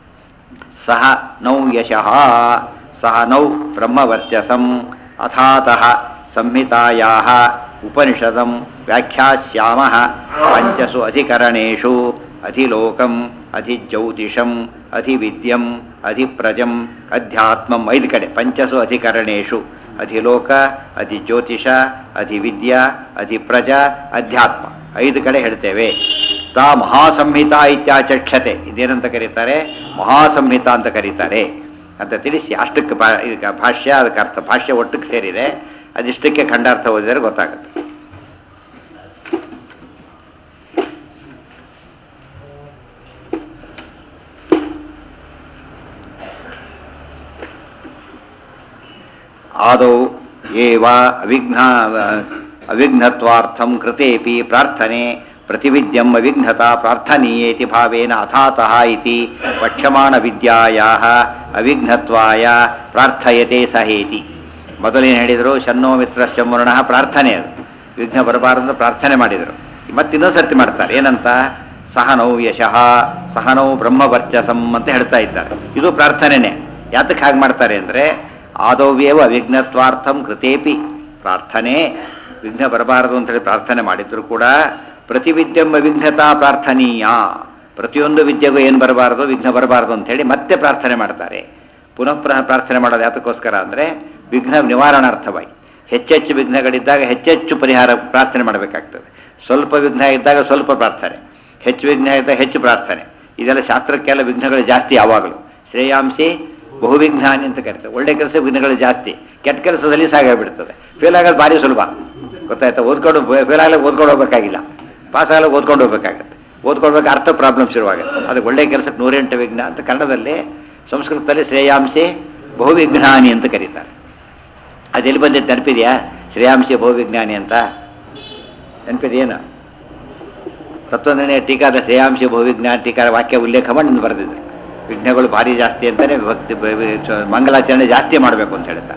ಸಹ ನೌ ಯಶಃ ಸಹ ನೌ ಬ್ರಹ್ಮವರ್ಚಸಂ ಅಥಾತಃ ಸಂಹಿತಾಯಾ ಉಪನಿಷದಂ ವ್ಯಾಖ್ಯಾಸ್ಯಾಮ ಪಂಚಸು ಅಧಿಕರಣೇಶು ಅಧಿಲೋಕಂ ಅಧಿಜ್ಯೌತಿಷಂ ಅಧಿವಿದ್ಯಂ ಅಧಿಪ್ರಜಂ ಅಧ್ಯಾತ್ಮಂ ಐದು ಕಡೆ ಪಂಚಸು ಅಧಿಕರಣೇಶು ಅಧಿಲೋಕ ಅಧಿಜ್ಯೋತಿಷ ಅಧಿವಿದ್ಯ ಅಧಿಪ್ರಜ ಅಧ್ಯಾತ್ಮ ಐದು ಕಡೆ ಹೇಳ್ತೇವೆ ತಾ ಮಹಾಸಂಹಿತಾ ಇತ್ಯಾಚಕ್ಷತೆ ಇದೇನಂತ ಕರೀತಾರೆ ಮಹಾಸಂಹಿತ ಅಂತ ಕರೀತಾರೆ ಅಂತ ತಿಳಿಸಿ ಅಷ್ಟಕ್ಕೆ ಭಾ ಈಗ ಭಾಷ್ಯ ಅದಕ್ಕೆ ಅರ್ಥ ಭಾಷ್ಯ ಒಟ್ಟಿಗೆ ಸೇರಿದೆ ಅದಿಷ್ಟಕ್ಕೆ ಖಂಡಾರ್ಥ ಓದಿದರೆ ಗೊತ್ತಾಗುತ್ತೆ ಆದೌ ಏವ ಅವಿಘ್ನ ಅವಿಘ್ನತ್ವಾರ್ಥಂ ಕೃತೇಪಿ ಪ್ರಾರ್ಥನೆ ಪ್ರತಿವಿದ್ಯಂ ಅವಿಘ್ನತಾ ಪ್ರಾರ್ಥನೀಯೇತಿ ಭಾವೇನ ಅಥಾತಃ ಇತಿ ವಕ್ಷ್ಯಮಾಣ ವಿದ್ಯಾಯಾಹ ಅವಿಘ್ನತ್ವಾಯ ಪ್ರಾರ್ಥಯತೆ ಸಹೇತಿ ಮೊದಲೇನು ಹೇಳಿದರು ಶನ್ನೋ ಮಿತ್ರಶ್ಚ ಮುರಣಃ ಪ್ರಾರ್ಥನೆ ಅದು ವಿಘ್ನ ಬರಬಾರದು ಪ್ರಾರ್ಥನೆ ಮಾಡಿದರು ಮತ್ತಿನ್ನೊಂದು ಸರ್ತಿ ಮಾಡ್ತಾರೆ ಏನಂತ ಸಹನೌ ಯಶಃ ಸಹನೌ ಬ್ರಹ್ಮವರ್ಚಸಂ ಅಂತ ಹೇಳ್ತಾ ಇದ್ದಾರೆ ಇದು ಪ್ರಾರ್ಥನೆನೇ ಯಾತಕ್ಕೆ ಹಾಗೆ ಮಾಡ್ತಾರೆ ಅಂದರೆ ಆದವ್ಯವ ವಿಘ್ನತ್ವಾರ್ಥಂ ಕೃತೇಪಿ ಪ್ರಾರ್ಥನೆ ವಿಘ್ನ ಬರಬಾರದು ಅಂತೇಳಿ ಪ್ರಾರ್ಥನೆ ಮಾಡಿದ್ರು ಕೂಡ ಪ್ರತಿವಿದ್ಯಂ ವಿಘ್ನತಾ ಪ್ರಾರ್ಥನೀಯ ಪ್ರತಿಯೊಂದು ವಿದ್ಯೆಗೂ ಏನು ಬರಬಾರದು ವಿಘ್ನ ಬರಬಾರದು ಅಂತೇಳಿ ಮತ್ತೆ ಪ್ರಾರ್ಥನೆ ಮಾಡ್ತಾರೆ ಪುನಃ ಪುನಃ ಪ್ರಾರ್ಥನೆ ಮಾಡೋದು ಯಾತಕ್ಕೋಸ್ಕರ ಅಂದರೆ ವಿಘ್ನ ನಿವಾರಣಾರ್ಥವಾಗಿ ಹೆಚ್ಚೆಚ್ಚು ವಿಘ್ನಗಳಿದ್ದಾಗ ಹೆಚ್ಚೆಚ್ಚು ಪರಿಹಾರ ಪ್ರಾರ್ಥನೆ ಮಾಡಬೇಕಾಗ್ತದೆ ಸ್ವಲ್ಪ ವಿಘ್ನ ಇದ್ದಾಗ ಸ್ವಲ್ಪ ಪ್ರಾರ್ಥನೆ ಹೆಚ್ಚು ವಿಘ್ನ ಇದ್ದಾಗ ಹೆಚ್ಚು ಪ್ರಾರ್ಥನೆ ಇದೆಲ್ಲ ಶಾಸ್ತ್ರಕ್ಕೆಲ್ಲ ವಿಘ್ನಗಳು ಜಾಸ್ತಿ ಯಾವಾಗಲೂ ಶ್ರೇಯಾಂಸಿ ಬಹುವಿಘ್ನಾನಿ ಅಂತ ಕರೀತಾರೆ ಒಳ್ಳೆ ಕೆಲಸ ವಿಘ್ನಗಳು ಜಾಸ್ತಿ ಕೆಟ್ಟ ಕೆಲಸದಲ್ಲಿ ಸಾಗಾಗ್ಬಿಡ್ತದೆ ಫೇಲ್ ಆಗೋದು ಭಾರಿ ಸುಲಭ ಗೊತ್ತಾಯ್ತಾ ಓದ್ಕೊಂಡು ಫೇಲ್ ಆಗಲಿಕ್ಕೆ ಓದ್ಕೊಂಡು ಹೋಗ್ಬೇಕಾಗಿಲ್ಲ ಪಾಸ್ ಆಗಲಿಕ್ಕೆ ಓದ್ಕೊಂಡು ಹೋಗ್ಬೇಕಾಗತ್ತೆ ಓದ್ಕೊಳ್ಬೇಕು ಅರ್ಥ ಪ್ರಾಬ್ಲಮ್ ಶುರುವಾಗುತ್ತೆ ಅದಕ್ಕೆ ಒಳ್ಳೆ ಕೆಲಸಕ್ಕೆ ನೂರೆಂಟು ವಿಘ್ನ ಅಂತ ಕನ್ನಡದಲ್ಲಿ ಸಂಸ್ಕೃತದಲ್ಲಿ ಶ್ರೇಯಾಂಸಿ ಬಹುವಿಜ್ಞಾನಿ ಅಂತ ಕರೀತಾರೆ ಅದೆಲ್ಲಿ ಬಂದಿದ್ದು ನೆನಪಿದೆಯಾ ಶ್ರೇಯಾಂಸಿ ಬಹುವಿಜ್ಞಾನಿ ಅಂತ ನೆನಪಿದೆಯೇನು ತತ್ವನಿರ್ಣಯ ಟೀಕಾದ ಶ್ರೇಯಾಂಶಿ ಬಹುವಿಜ್ಞಾನ ಟೀಕಾರ ವಾಕ್ಯ ಉಲ್ಲೇಖ ಮಾಡಿ ನಿಂದು ಬರೆದಿದ್ರು ವಿಘ್ನಗಳು ಭಾರಿ ಜಾಸ್ತಿ ಅಂತಾನೆ ಭಕ್ತಿ ಬ- ಬ- ಚ- ಮಂಗಲಾಚರಣೆ ಜಾಸ್ತಿ ಮಾಡಬೇಕು ಅಂತ ಹೇಳ್ತಾರೆ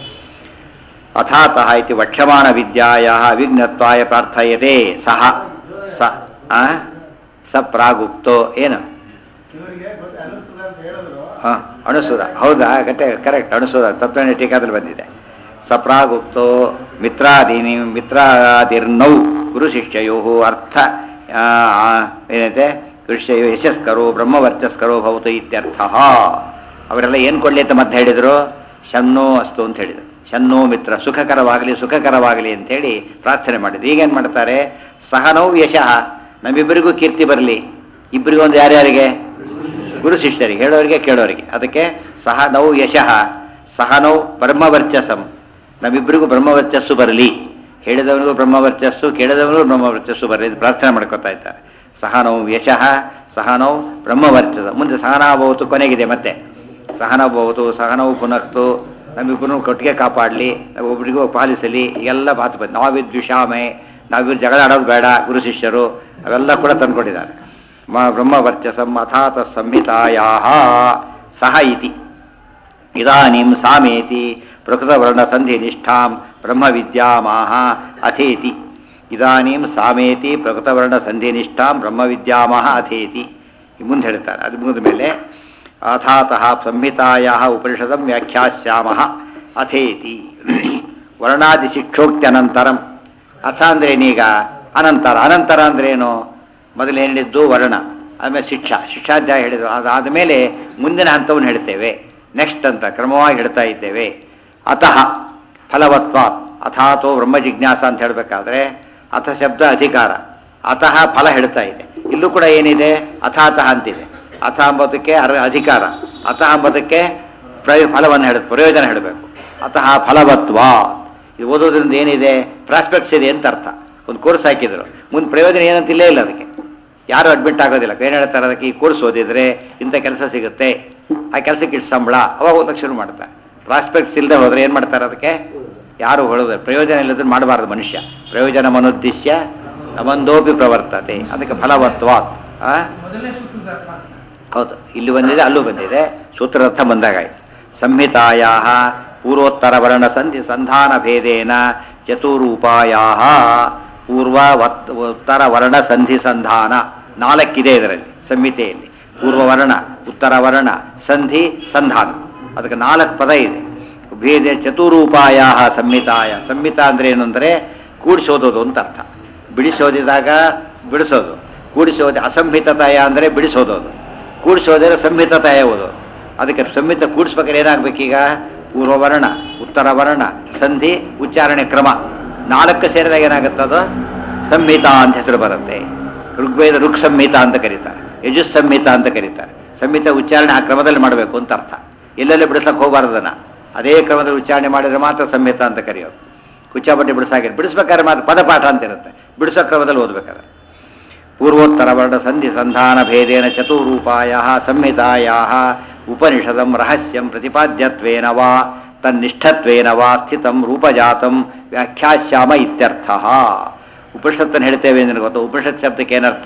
ಅಥಾತಃ ಇತಿ ವಕ್ಷ್ಯಮಾಣ ವಿದ್ಯಾಯ ವಿಘ್ನತ್ವಾಯ ಪ್ರಾರ್ಥಯತೆ ಸಹ ಸ ಆ? ಸ ಪ್ರಾಗುಪ್ತೋ ಏನು ಇವರಿಗೆ ಗೊತ್ತ ಅನ್ನಿಸ್ತದೆ ಅಂತ ಹೇಳಿದ್ರು ಹಾಂ ಅಣುಸುದ ಹೌದಾ ಗಟ್ಟೆ ಕರೆಕ್ಟ್ ಅಣುಸುದ ತತ್ವನ ಟೀಕಾದಲ್ಲಿ ಬಂದಿದೆ ಸಪ್ರಾಗುಪ್ತೋ ಮಿತ್ರಾದೀನಿ ಮಿತ್ರಾದಿರ್ನೌ ಗುರು ಶಿಷ್ಯಯೋ ಅರ್ಥ ಆ, ಆ, ಏನೈತೆ ಶಿಷ್ಯಯೋ ಯಶಸ್ಕರೋ ಬ್ರಹ್ಮವರ್ಚಸ್ಕರೋ ಭವತು ಇತ್ಯರ್ಥ ಅವರೆಲ್ಲ ಏನು ಕೊಡಲಿ ಅಂತ ಮತ್ತೆ ಹೇಳಿದರು ಶನ್ನೋ ಅಸ್ತು ಅಂತ ಹೇಳಿದರು ಶನ್ನೋ ಮಿತ್ರ ಸುಖಕರವಾಗಲಿ ಸುಖಕರವಾಗಲಿ ಅಂತೇಳಿ ಪ್ರಾರ್ಥನೆ ಮಾಡಿದ್ರು ಈಗೇನು ಮಾಡ್ತಾರೆ ಸಹನೌ ಯಶಃ ನಮ್ಮಿಬ್ಬರಿಗೂ ಕೀರ್ತಿ ಬರಲಿ ಇಬ್ಬರಿಗೂ ಒಂದು ಯಾರ್ಯಾರಿಗೆ ಗುರು ಶಿಷ್ಯರಿಗೆ ಹೇಳೋರಿಗೆ ಕೇಳೋರಿಗೆ ಅದಕ್ಕೆ ಸಹ ನೌ ಯಶಃ ಸಹ ನೌ ಬ್ರಹ್ಮವರ್ಚಸಂ ನಮ್ಮಿಬ್ಬರಿಗೂ ಬ್ರಹ್ಮವರ್ಚಸ್ಸು ಬರಲಿ ಹೇಳಿದವನಿಗೂ ಬ್ರಹ್ಮವರ್ಚಸ್ಸು ಕೇಳಿದವನಿಗೂ ಬ್ರಹ್ಮವರ್ಚಸ್ಸು ಬರಲಿ ಇದು ಪ್ರಾರ್ಥನೆ ಮಾಡ್ಕೊತಾ ಇದ್ದಾರೆ ಸಹ ನೌ ಯಶಃ ಸಹ ನೌ ಬ್ರಹ್ಮವರ್ಚಸ ಮುಂದೆ ಸಹನಾಭವತು ಕೊನೆಗಿದೆ ಮತ್ತೆ ಸಹನಭವತು ಸಹನವು ಪುನಕ್ತು ನಮ್ಮಿಬ್ಬರು ಕೊಟ್ಟಿಗೆ ಕಾಪಾಡಲಿ ಒಬ್ಬರಿಗೂ ಪಾಲಿಸಲಿ ಎಲ್ಲ ಮಾತು ಬಂದು ನಾವಿದ್ವಿಷಾಮೆ ನಾವಿಬ್ಬರು ಜಗಳ ಆಡೋದು ಬೇಡ ಗುರು ಶಿಷ್ಯರು ಅವೆಲ್ಲ ಕೂಡ ತಂದ್ಕೊಂಡಿದ್ದಾರೆ ಮ ಬ್ರಹ್ಮವರ್ಚಸಂ ಅಥಾತ ಸಂಹಿತಾಯಾ ಸಹ ಇತಿ ಇದಾನಿಂ ಸಾಮೇತಿ ಪ್ರಕೃತವರ್ಣಸಂಧಿನಿಷ್ಠಾಂ ಬ್ರಹ್ಮವಿದ್ಯಾಮಾಹ ಅಥೇತಿ ಇದಾನಿಂ ಸಾಮೇತಿ ಪ್ರಕೃತವರ್ಣಸಂಧಿನಿಷ್ಠಾಂ ಬ್ರಹ್ಮವಿದ್ಯಾಮಾಹ ಅಥೇತಿ ಈ ಮುಂದೆ ಹೇಳ್ತಾರೆ ಅದು ಮುಗಿದ ಮೇಲೆ ಅಥಾತಃ ಸಂಹಿತಾಯ ಉಪನಿಷದಂ ವ್ಯಾಖ್ಯಾಸ್ಯಾಮಃ ಅಥೇತಿ ವರ್ಣಾದಿಶಿಕ್ಷೋಕ್ತ್ಯನಂತರಂ ಅಥ ಅಂದ್ರೇನೀಗ ಅನಂತರ ಅನಂತರ ಅಂದ್ರೇನು ಮೊದಲು ಹೇಳಿದ್ದು ವರ್ಣ ಆಮೇಲೆ ಶಿಕ್ಷಾ ಶಿಕ್ಷಾಧ್ಯಾಯ ಹೇಳಿದ್ರು ಅದಾದ ಮೇಲೆ ಮುಂದಿನ ಹಂತವನ್ನು ಹೇಳ್ತೇವೆ ನೆಕ್ಸ್ಟ್ ಅಂತ ಕ್ರಮವಾಗಿ ಹೇಳ್ತಾ ಇದ್ದೇವೆ ಅತಃ ಫಲವತ್ವ ಅಥಾತೋ ಬ್ರಹ್ಮ ಜಿಜ್ಞಾಸ ಅಂತ ಹೇಳಬೇಕಾದ್ರೆ ಅಥ ಶಬ್ದ ಅಧಿಕಾರ ಅತಃ ಫಲ ಹೇಳ್ತಾ ಇದೆ ಇಲ್ಲೂ ಕೂಡ ಏನಿದೆ ಅಥಾತಃ ಅಂತಿದೆ ಅಥ ಅಂಬೋದಕ್ಕೆ ಅರ ಅಧಿಕಾರ ಅತಃ ಅಂಬೋದಕ್ಕೆ ಪ್ರಯ ಫಲವನ್ನು ಹೇಳ ಪ್ರಯೋಜನ ಹೇಳಬೇಕು ಅತಃ ಫಲವತ್ವ ಇದು ಓದೋದ್ರಿಂದ ಏನಿದೆ ಪ್ರಾಸ್ಪೆಕ್ಟ್ಸ್ ಇದೆ ಅಂತ ಅರ್ಥ ಒಂದು ಕೋರ್ಸ್ ಹಾಕಿದ್ರು ಮುಂದೆ ಪ್ರಯೋಜನ ಏನಂತ ಇಲ್ಲೇ ಇಲ್ಲ ಅದಕ್ಕೆ ಯಾರು ಅಡ್ಮಿಟ್ ಆಗೋದಿಲ್ಲ ಏನು ಹೇಳ್ತಾರೆ ಅದಕ್ಕೆ ಈ ಕೋರ್ಸ್ ಓದಿದ್ರೆ ಇಂಥ ಕೆಲಸ ಸಿಗುತ್ತೆ ಆ ಕೆಲಸಕ್ಕೆ ಇಷ್ಟು ಸಂಬಳ ಅವಾಗ ಓದಕ್ಕೆ ಶುರು ಮಾಡ್ತಾರೆ ಪ್ರಾಸ್ಪೆಕ್ಟ್ಸ್ ಇಲ್ಲದೆ ಹೋದ್ರೆ ಏನು ಮಾಡ್ತಾರೆ ಅದಕ್ಕೆ ಯಾರು ಹೇಳೋದು ಪ್ರಯೋಜನ ಇಲ್ಲದ್ರೆ ಮಾಡಬಾರ್ದು ಮನುಷ್ಯ ಪ್ರಯೋಜನ ಮನುದ್ದೇಶ್ಯ ನಮಂದೋಪಿ ಪ್ರವರ್ತತೆ ಅದಕ್ಕೆ ಫಲವತ್ವ ಆ ಮೊದಲನೇ ಸೂತ್ರದ ಅರ್ಥ ಹೌದು ಇಲ್ಲಿ ಬಂದಿದೆ ಅಲ್ಲೂ ಬಂದಿದೆ ಸೂತ್ರಾರ್ಥ ಬಂದಾಗಾಯ್ತು ಸಂಹಿತಾಯ ಪೂರ್ವೋತ್ತರ ವರ್ಣ ಸಂಧಿ ಸಂಧಾನ ಭೇದೇನ ಚತುರೂಪಾಯಾ ಪೂರ್ವ ವತ್- ಉತ್ತರ ವರ್ಣ ಸಂಧಿ ಸಂಧಾನ ನಾಲ್ಕಿದೆ ಇದರಲ್ಲಿ ಸಂಹಿತೆಯಲ್ಲಿ ಪೂರ್ವ ವರ್ಣ ಉತ್ತರ ವರ್ಣ ಸಂಧಿ ಸಂಧಾನ ಅದಕ್ಕೆ ನಾಲ್ಕು ಪದ ಇದೆ ಭೇದ ಚತುರೂಪಾಯ ಸಂಹಿತಾಯ ಸಂಹಿತ ಅಂದ್ರೆ ಏನು ಅಂದರೆ ಕೂಡಿಸೋದೋದು ಅಂತ ಅರ್ಥ ಬಿಡಿಸೋದಿದಾಗ ಬಿಡಿಸೋದು ಕೂಡಿಸೋದು ಅಸಂಹಿತತಾಯ ಅಂದರೆ ಬಿಡಿಸೋದೋದು ಕೂಡಿಸೋದ್ರೆ ಸಂಹಿತತಾಯ ಓದೋದು ಅದಕ್ಕೆ ಸಂಹಿತ ಕೂಡಿಸ್ಬೇಕಾದ್ರೆ ಏನಾಗಬೇಕೀಗ ಪೂರ್ವ ವರ್ಣ ಉತ್ತರ ವರ್ಣ ಸಂಧಿ ಉಚ್ಚಾರಣೆ ಕ್ರಮ ನಾಲ್ಕು ಸೇರಿದಾಗ ಏನಾಗುತ್ತದು ಸಂಹಿತ ಅಂತ ಹೆಸರು ಬರುತ್ತೆ ಋಗ್ವೇದ ಋಕ್ ಸಂಹಿತ ಅಂತ ಕರೀತಾರೆ ಯಜುಸ್ ಸಂಹಿತ ಅಂತ ಕರೀತಾರೆ ಸಂಹಿತ ಉಚ್ಚಾರಣೆ ಆ ಕ್ರಮದಲ್ಲಿ ಮಾಡಬೇಕು ಅಂತ ಅರ್ಥ ಎಲ್ಲೆಲ್ಲಿ ಬಿಡಿಸಕ್ಕೆ ಹೋಗಬಾರ್ದನ್ನ ಅದೇ ಕ್ರಮದಲ್ಲಿ ಉಚ್ಚಾರಣೆ ಮಾಡಿದ್ರೆ ಮಾತ್ರ ಸಂಹಿತ ಅಂತ ಕರೆಯೋದು ಕುಚ್ಚಾಪಟ್ಟಿ ಬಿಡಿಸಾಕಿದ್ರೆ ಬಿಡಿಸ್ಬೇಕಾದ್ರೆ ಮಾತ್ರ ಪದಪಾಠ ಅಂತ ಇರುತ್ತೆ ಬಿಡಿಸೋ ಕ್ರಮದಲ್ಲಿ ಓದಬೇಕಾದ್ರೆ ಪೂರ್ವೋತ್ತರ ವರ್ಣ ಸಂಧಿ ಸಂಧಾನ ಭೇದೇನ ಚತುರೂಪಾಯ ಸಂಹಿತಾಯ ಉಪನಿಷದಂ ರಹಸ್ಯಂ ಪ್ರತಿಪಾದ್ಯತ್ವೇನ ವಾ ತನ್ನಿಷ್ಠತ್ವೇನ ವಾ ಸ್ಥಿತಂ ರೂಪಜಾತಂ ವ್ಯಾಖ್ಯಾಸ್ಯಾಮ ಇತ್ಯರ್ಥ ಉಪನಿಷತ್ತನ್ನು ಹೇಳ್ತೇವೆ ಅಂದ್ರೆ ಗೊತ್ತಾ ಉಪನಿಷತ್ ಶಬ್ದಕ್ಕೆ ಏನರ್ಥ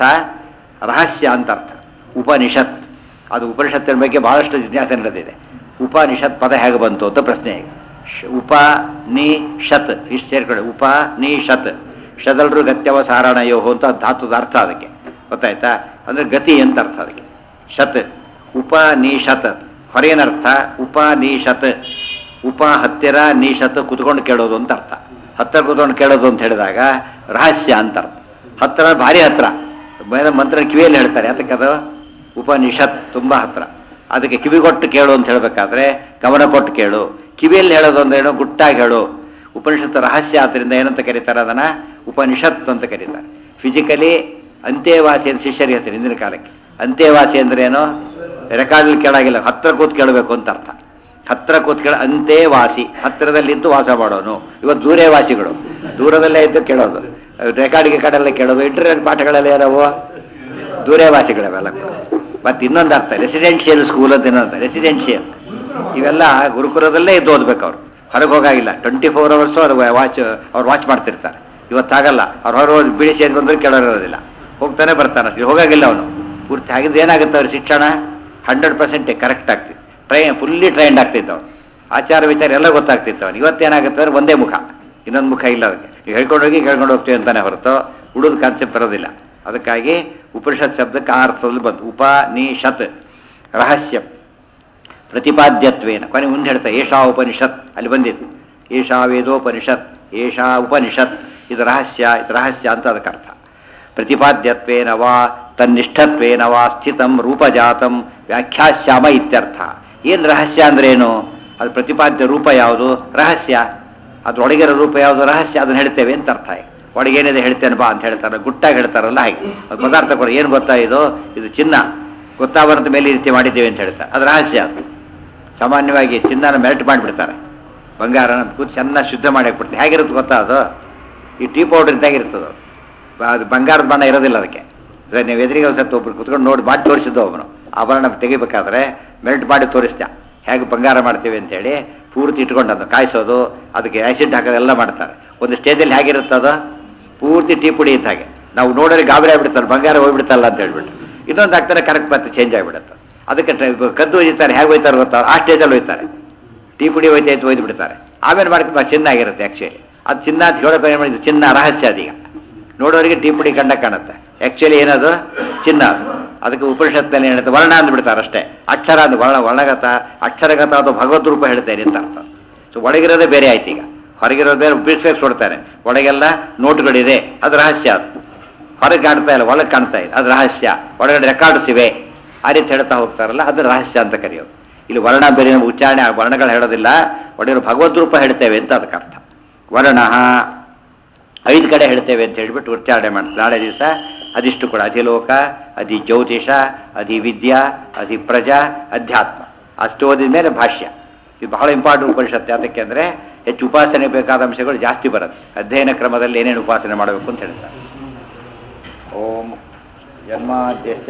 ರಹಸ್ಯ ಅಂತ ಅರ್ಥ ಉಪನಿಷತ್ ಅದು ಉಪನಿಷತ್ತಿನ ಬಗ್ಗೆ ಬಹಳಷ್ಟು ಜಿಜ್ಞಾಸೆ ನಡೆದಿದೆ ಉಪನಿಷತ್ ಪದ ಹೇಗೆ ಬಂತು ಅಂತ ಪ್ರಶ್ನೆ ಈಗ ಶ- ಉಪ ನಿ ಶತ್ ಇಷ್ಟು ಸೇರ್ಕೊಳ್ಳಿ ಉಪ ನಿ ಶತ್ ಶದಲ್ರು ಗತ್ಯವಸಾರಣಯೋ ಅಂತ ಧಾತುದ ಅರ್ಥ ಅದಕ್ಕೆ ಗೊತ್ತಾಯ್ತಾ ಅಂದ್ರೆ ಗತಿ ಅಂತ ಅರ್ಥ ಅದಕ್ಕೆ ಶತ್ ಉಪ ನಿ ಶತ್ ಹೊರೇನರ್ಥ ಉಪ ನಿ ಶತ್ ಉಪ ಹತ್ತಿರ ನಿ ಶತ್ ಕುತ್ಕೊಂಡು ಕೇಳೋದು ಅಂತ ಅರ್ಥ ಹತ್ತಿರ ಕುತ್ಕೊಂಡು ಕೇಳೋದು ಅಂತ ಹೇಳಿದಾಗ ರಹಸ್ಯ ಅಂತ ಅರ್ಥ ಹತ್ತಿರ ಭಾರಿ ಹತ್ರ ಮೇಲೆ ಮಂತ್ರ ಕಿವಿಯಲ್ಲಿ ಹೇಳ್ತಾರೆ ಅದಕ್ಕೆ ಅದು ಉಪನಿಷತ್ ತುಂಬ ಹತ್ರ ಅದಕ್ಕೆ ಕಿವಿಗೊಟ್ಟು ಕೇಳು ಅಂತ ಹೇಳಬೇಕಾದ್ರೆ ಗಮನ ಕೊಟ್ಟು ಕೇಳು ಕಿವಿಯಲ್ಲಿ ಹೇಳೋದು ಅಂದ್ರೇನು ಗುಟ್ಟಾಗಿ ಹೇಳು ಉಪನಿಷತ್ತು ರಹಸ್ಯ ಆದ್ದರಿಂದ ಏನಂತ ಕರೀತಾರೆ ಅದನ್ನು ಉಪನಿಷತ್ತು ಅಂತ ಕರೀತಾರೆ ಫಿಸಿಕಲಿ ಅಂತ್ಯವಾಸಿ ಅಂತ ಶಿಷ್ಯರಿಗೆ ಹೇಳ್ತಾರೆ ಹಿಂದಿನ ಕಾಲಕ್ಕೆ ಅಂತ್ಯವಾಸಿ ಅಂದ್ರೆ ಏನು ರೆಕಾರ್ಡಲ್ಲಿ ಕೇಳಾಗಿಲ್ಲ ಹತ್ರ ಕೂತ್ ಕೇಳಬೇಕು ಅಂತ ಅರ್ಥ ಹತ್ರ ಕೂತ್ ಕೇಳ ಅಂತ್ಯವಾಸಿ ಹತ್ತಿರದಲ್ಲಿದ್ದು ವಾಸ ಮಾಡೋನು ಇವತ್ತು ದೂರೇ ವಾಸಿಗಳು ದೂರದಲ್ಲೇ ಇದ್ದು ಕೇಳೋದು ರೆಕಾರ್ಡಿಗೆ ಕಡೆಲ್ಲ ಕೇಳೋದು ಇಂಟರ್ನೆಟ್ ಪಾಠಗಳೆಲ್ಲ ಏನವು ದೂರೇ ವಾಸಿಗಳವೆಲ್ಲ ಮತ್ತೆ ಇನ್ನೊಂದು ಅರ್ಥ ರೆಸಿಡೆನ್ಷಿಯಲ್ ಸ್ಕೂಲ್ ಅಂತ ಇನ್ನೊಂದು ರೆಸಿಡೆನ್ಷಿಯಲ್ ಇವೆಲ್ಲ ಗುರುಕುಲದಲ್ಲೇ ಇದ್ದು ಓದ್ಬೇಕು ಅವ್ರು ಹೊರಗೆ ಹೋಗಾಗಿಲ್ಲ ಟ್ವೆಂಟಿ ಫೋರ್ ಅವರ್ಸು ಅದು ವಾಚ್ ಅವ್ರು ವಾಚ್ ಮಾಡ್ತಿರ್ತಾರೆ ಇವತ್ತಾಗಲ್ಲ ಅವ್ರು ಹೊರ ಹೋಗಿ ಬಿಡಿಸಿ ಎದ್ದು ಬಂದ್ರೆ ಕೇಳೋರಿರೋದಿಲ್ಲ ಹೋಗ್ತಾನೆ ಬರ್ತಾನೆ ಅಷ್ಟೇ ಹೋಗಾಗಿಲ್ಲ ಅವನು ಪೂರ್ತಿ ಆಗಿದ್ದು ಏನಾಗುತ್ತೆ ಅವ್ರ ಶಿಕ್ಷಣ ಹಂಡ್ರೆಡ್ ಪರ್ಸೆಂಟ್ ಕರೆಕ್ಟ್ ಆಗ್ತಿತ್ತು ಟ್ರೈನ್ ಫುಲ್ಲಿ ಟ್ರೈನ್ಡ್ ಆಗ್ತಿತ್ತು ಅವ್ನು ಆಚಾರ ವಿಚಾರ ಎಲ್ಲ ಗೊತ್ತಾಗ್ತಿತ್ತು ಅವನು ಇವತ್ತೇನಾಗುತ್ತೆ ಅಂದ್ರೆ ಒಂದೇ ಮುಖ ಇನ್ನೊಂದು ಮುಖ ಇಲ್ಲ ಅದಕ್ಕೆ ನೀವು ಹೇಳ್ಕೊಂಡು ಹೋಗಿ ಕೇಳ್ಕೊಂಡು ಹೋಗ್ತೀವಿ ಅಂತಾನೆ ಹೊರತು ಉಳಿದ ಕಾನ್ಸೆಪ್ಟ್ ಬರೋದಿಲ್ಲ ಅದಕ್ಕಾಗಿ ಉಪನಿಷತ್ ಶಬ್ದಕ್ಕೆ ಆ ಅರ್ಥದಲ್ಲಿ ಬಂತು ಉಪನಿಷತ್ ರಹಸ್ಯ ಪ್ರತಿಪಾದ್ಯತ್ವೇನ ಕೊನೆ ಮುಂದೆ ಹೇಳ್ತಾ ಏಷಾ ಉಪನಿಷತ್ ಅಲ್ಲಿ ಬಂದಿತ್ತು ಏಷಾ ವೇದೋಪನಿಷತ್ ಏಷಾ ಉಪನಿಷತ್ ಇದು ರಹಸ್ಯ ಇದು ರಹಸ್ಯ ಅಂತ ಅದಕ್ಕೆ ಅರ್ಥ ಪ್ರತಿಪಾದ್ಯತ್ವೇನ ವಾ ತನ್ನಿಷ್ಠತ್ವೇನ ವಾ ಸ್ಥಿತಂ ರೂಪಜಾತಂ ವ್ಯಾಖ್ಯಾಸ್ಯಾಮ ಇತ್ಯರ್ಥ ಏನು ರಹಸ್ಯ ಅಂದ್ರೇನು ಅದು ಪ್ರತಿಪಾದ್ಯ ರೂಪ ಯಾವುದು ರಹಸ್ಯ ಅದ್ರೊಳಗಿರೋ ರೂಪ ಯಾವುದು ರಹಸ್ಯ ಅದನ್ನ ಹೇಳ್ತೇವೆ ಅಂತ ಅರ್ಥ ಒಳಗೇನಿದೆ ಹೇಳ್ತೇನೆ ಬಾ ಅಂತ ಹೇಳ್ತಾರೆ ಗುಟ್ಟಾಗಿ ಹೇಳ್ತಾರಲ್ಲ ಹಾಗೆ ಅದು ಪದಾರ್ಥ ಕೊಡ ಏನು ಗೊತ್ತಾ ಇದು ಇದು ಚಿನ್ನ ಗೊತ್ತಾಗಬಾರಂತ ಮೇಲೆ ಈ ರೀತಿ ಮಾಡಿದ್ದೇವೆ ಅಂತ ಹೇಳ್ತಾರೆ ಅದು ರಹಸ್ಯ ಅದು ಸಾಮಾನ್ಯವಾಗಿ ಚಿನ್ನನ ಮೆಲ್ಟ್ ಮಾಡಿಬಿಡ್ತಾರೆ ಬಂಗಾರನ ಕೂತು ಚೆನ್ನಾಗಿ ಶುದ್ಧ ಮಾಡಿ ಹಾಕ್ಬಿಡ್ತಾರೆ ಹೇಗಿರುತ್ತೆ ಗೊತ್ತಾ ಅದು ಈ ಟೀ ಪೌಡರ್ ಇದ್ದಾಗಿರ್ತದೆ ಅದು. ಬ- ಅದು ಬಂಗಾರದ ಬಣ್ಣ ಇರೋದಿಲ್ಲ ಅದಕ್ಕೆ ಇವಾಗ ನೀವು ಎದುರಿಗೆ ಒಂದು ಸತ್ತು ಒಬ್ರು ಕುತ್ಕೊಂಡು ನೋಡಿ ಮಾಡಿ ತೋರಿಸಿದ್ದು ಅವನು ಆಭರಣ ತೆಗಿಬೇಕಾದ್ರೆ ಮೆಲ್ಟ್ ಮಾಡಿ ತೋರಿಸ್ದ ಹೇಗೆ ಬಂಗಾರ ಮಾಡ್ತೀವಿ ಅಂತೇಳಿ ಪೂರ್ತಿ ಇಟ್ಕೊಂಡು ಕಾಯಿಸೋದು ಅದಕ್ಕೆ ಆ್ಯಸಿಡ್ ಹಾಕೋದೆಲ್ಲ ಮಾಡ್ತಾರೆ ಒಂದು ಸ್ಟೇಜಲ್ಲಿ ಹೇಗಿರುತ್ತದು ಪೂರ್ತಿ ಟೀ ಪುಡಿ ಇದ್ದ ಹಾಗೆ ನಾವು ನೋಡಿದ್ರೆ ಗಾಬರಿ ಆಗ್ಬಿಡ್ತಾರೆ ಬಂಗಾರ ಹೋಗ್ಬಿಡ್ತಲ್ಲ ಅಂತ ಹೇಳ್ಬಿಟ್ಟು ಇನ್ನೊಂದು ಹಾಕ್ತಾರೆ ಕರೆಕ್ಟ್ ಮತ್ತೆ ಚೇಂಜ್ ಆಗಿಬಿಡುತ್ತೆ ಅದಕ್ಕೆ ಟ- ಕದ್ದು ಒಯ್ತಾರೆ ಹೇಗೆ ಒಯ್ತಾರೆ ಗೊತ್ತಾ ಆ ಸ್ಟೇಜಲ್ಲಿ ಒಯ್ತಾರೆ ಟೀ ಪುಡಿ ಒಯ್ತಾ ಇತ್ತು ಒಯ್ದು ಬಿಡ್ತಾರೆ ಆಮೇಲೆ ಮಾಡಿದ ಚಿನ್ನ ಆಗಿರುತ್ತೆ ಆ್ಯಕ್ಚುಲಿ ಅದು ಚಿನ್ನ ಅಂತ ಹೇಳೋಕೆ ಏನು ಮಾಡಿದ್ದು ಚಿನ್ನ ರಹಸ್ಯ ಅದೀಗ ನೋಡೋರಿಗೆ ಟೀ ಪುಡಿ ಕಂಡ ಕಾಣುತ್ತೆ ಆ್ಯಕ್ಚುಲಿ ಏನದು ಚಿನ್ನ ಅದು ಅದಕ್ಕೆ ಉಪನಿಷತ್ನಲ್ಲಿ ಹೇಳುತ್ತೆ ವರ್ಣ ಅಂದ್ಬಿಡ್ತಾರೆ ಅಷ್ಟೇ ಅಕ್ಷರ ಅಂದ್ ವರ್ಣ ವರ್ಣಗತ ಅಕ್ಷರಗತ ಅದು ಭಗವದ್ ರೂಪ ಹೇಳ್ತೇನೆ ಅಂತ ಅರ್ಥ ಸೊ ಒಳಗಿರೋದೇ ಬೇರೆ ಆಯ್ತು ಈಗ ಹೊರಗಿರೋದು ಬೇರೆ ಬಿಸ್ಫೇಕ್ಸ್ ಕೊಡ್ತಾರೆ ಒಳಗೆಲ್ಲ ನೋಟುಗಳಿದೆ ಅದು ರಹಸ್ಯ ಅದು ಹೊರಗೆ ಕಾಣ್ತಾ ಇಲ್ಲ ಒಳಗೆ ಕಾಣ್ತಾ ಇಲ್ಲ ಅದು ರಹಸ್ಯ ಒಳಗಡೆ ರೆಕಾರ್ಡ್ಸ್ ಇವೆ ಆ ರೀತಿ ಹೇಳ್ತಾ ಹೋಗ್ತಾರಲ್ಲ ಅದು ರಹಸ್ಯ ಅಂತ ಕರೆಯೋದು ಇಲ್ಲಿ ವರ್ಣ ಬೇರೆ ನಮ್ಗೆ ಉಚ್ಚಾರಣೆ ಆ ವರ್ಣಗಳು ಹೇಳೋದಿಲ್ಲ ಒಡೆಯರು ಭಗವದ್ ರೂಪ ಹೇಳ್ತೇವೆ ಅಂತ ಅದಕ್ಕೆ ಅರ್ಥ ವರ್ಣ ಐದು ಕಡೆ ಹೇಳ್ತೇವೆ ಅಂತ ಹೇಳ್ಬಿಟ್ಟು ಉಚ್ಚಾರಣೆ ಮಾಡ್ತಾರೆ ನಾಳೆ ದಿವಸ ಅದಿಷ್ಟು ಕೂಡ ಅಧಿಲೋಕ ಅಧಿ ಜ್ಯೋತಿಷ ಅಧಿ ವಿದ್ಯಾ ಅಧಿ ಪ್ರಜಾ ಅಧ್ಯಾತ್ಮ ಅಷ್ಟು ಓದಿದ ಮೇಲೆ ಭಾಷ್ಯ ಇದು ಬಹಳ ಇಂಪಾರ್ಟೆಂಟ್ ಉಪನಿಷತ್ತು ಯಾತಕ್ಕೆ ಅಂದರೆ ಹೆಚ್ಚು ಉಪಾಸನೆ ಬೇಕಾದ ಅಂಶಗಳು ಜಾಸ್ತಿ ಬರುತ್ತೆ ಅಧ್ಯಯನ ಕ್ರಮದಲ್ಲಿ ಏನೇನು ಉಪಾಸನೆ ಮಾಡಬೇಕು ಅಂತ ಹೇಳ್ತಾರೆ ಓಂ ಜನ್ಮಾದ್ಯಸ್ಯ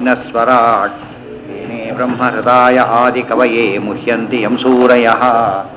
ಯತೋನ್ಮಯಾದಿತರತಶ್ಚಾರ್ಥೇष्वभिघ्नस्वराट् येने ब्रह्महृदाय आदिकवये मुह्यन्ति यं सूरयः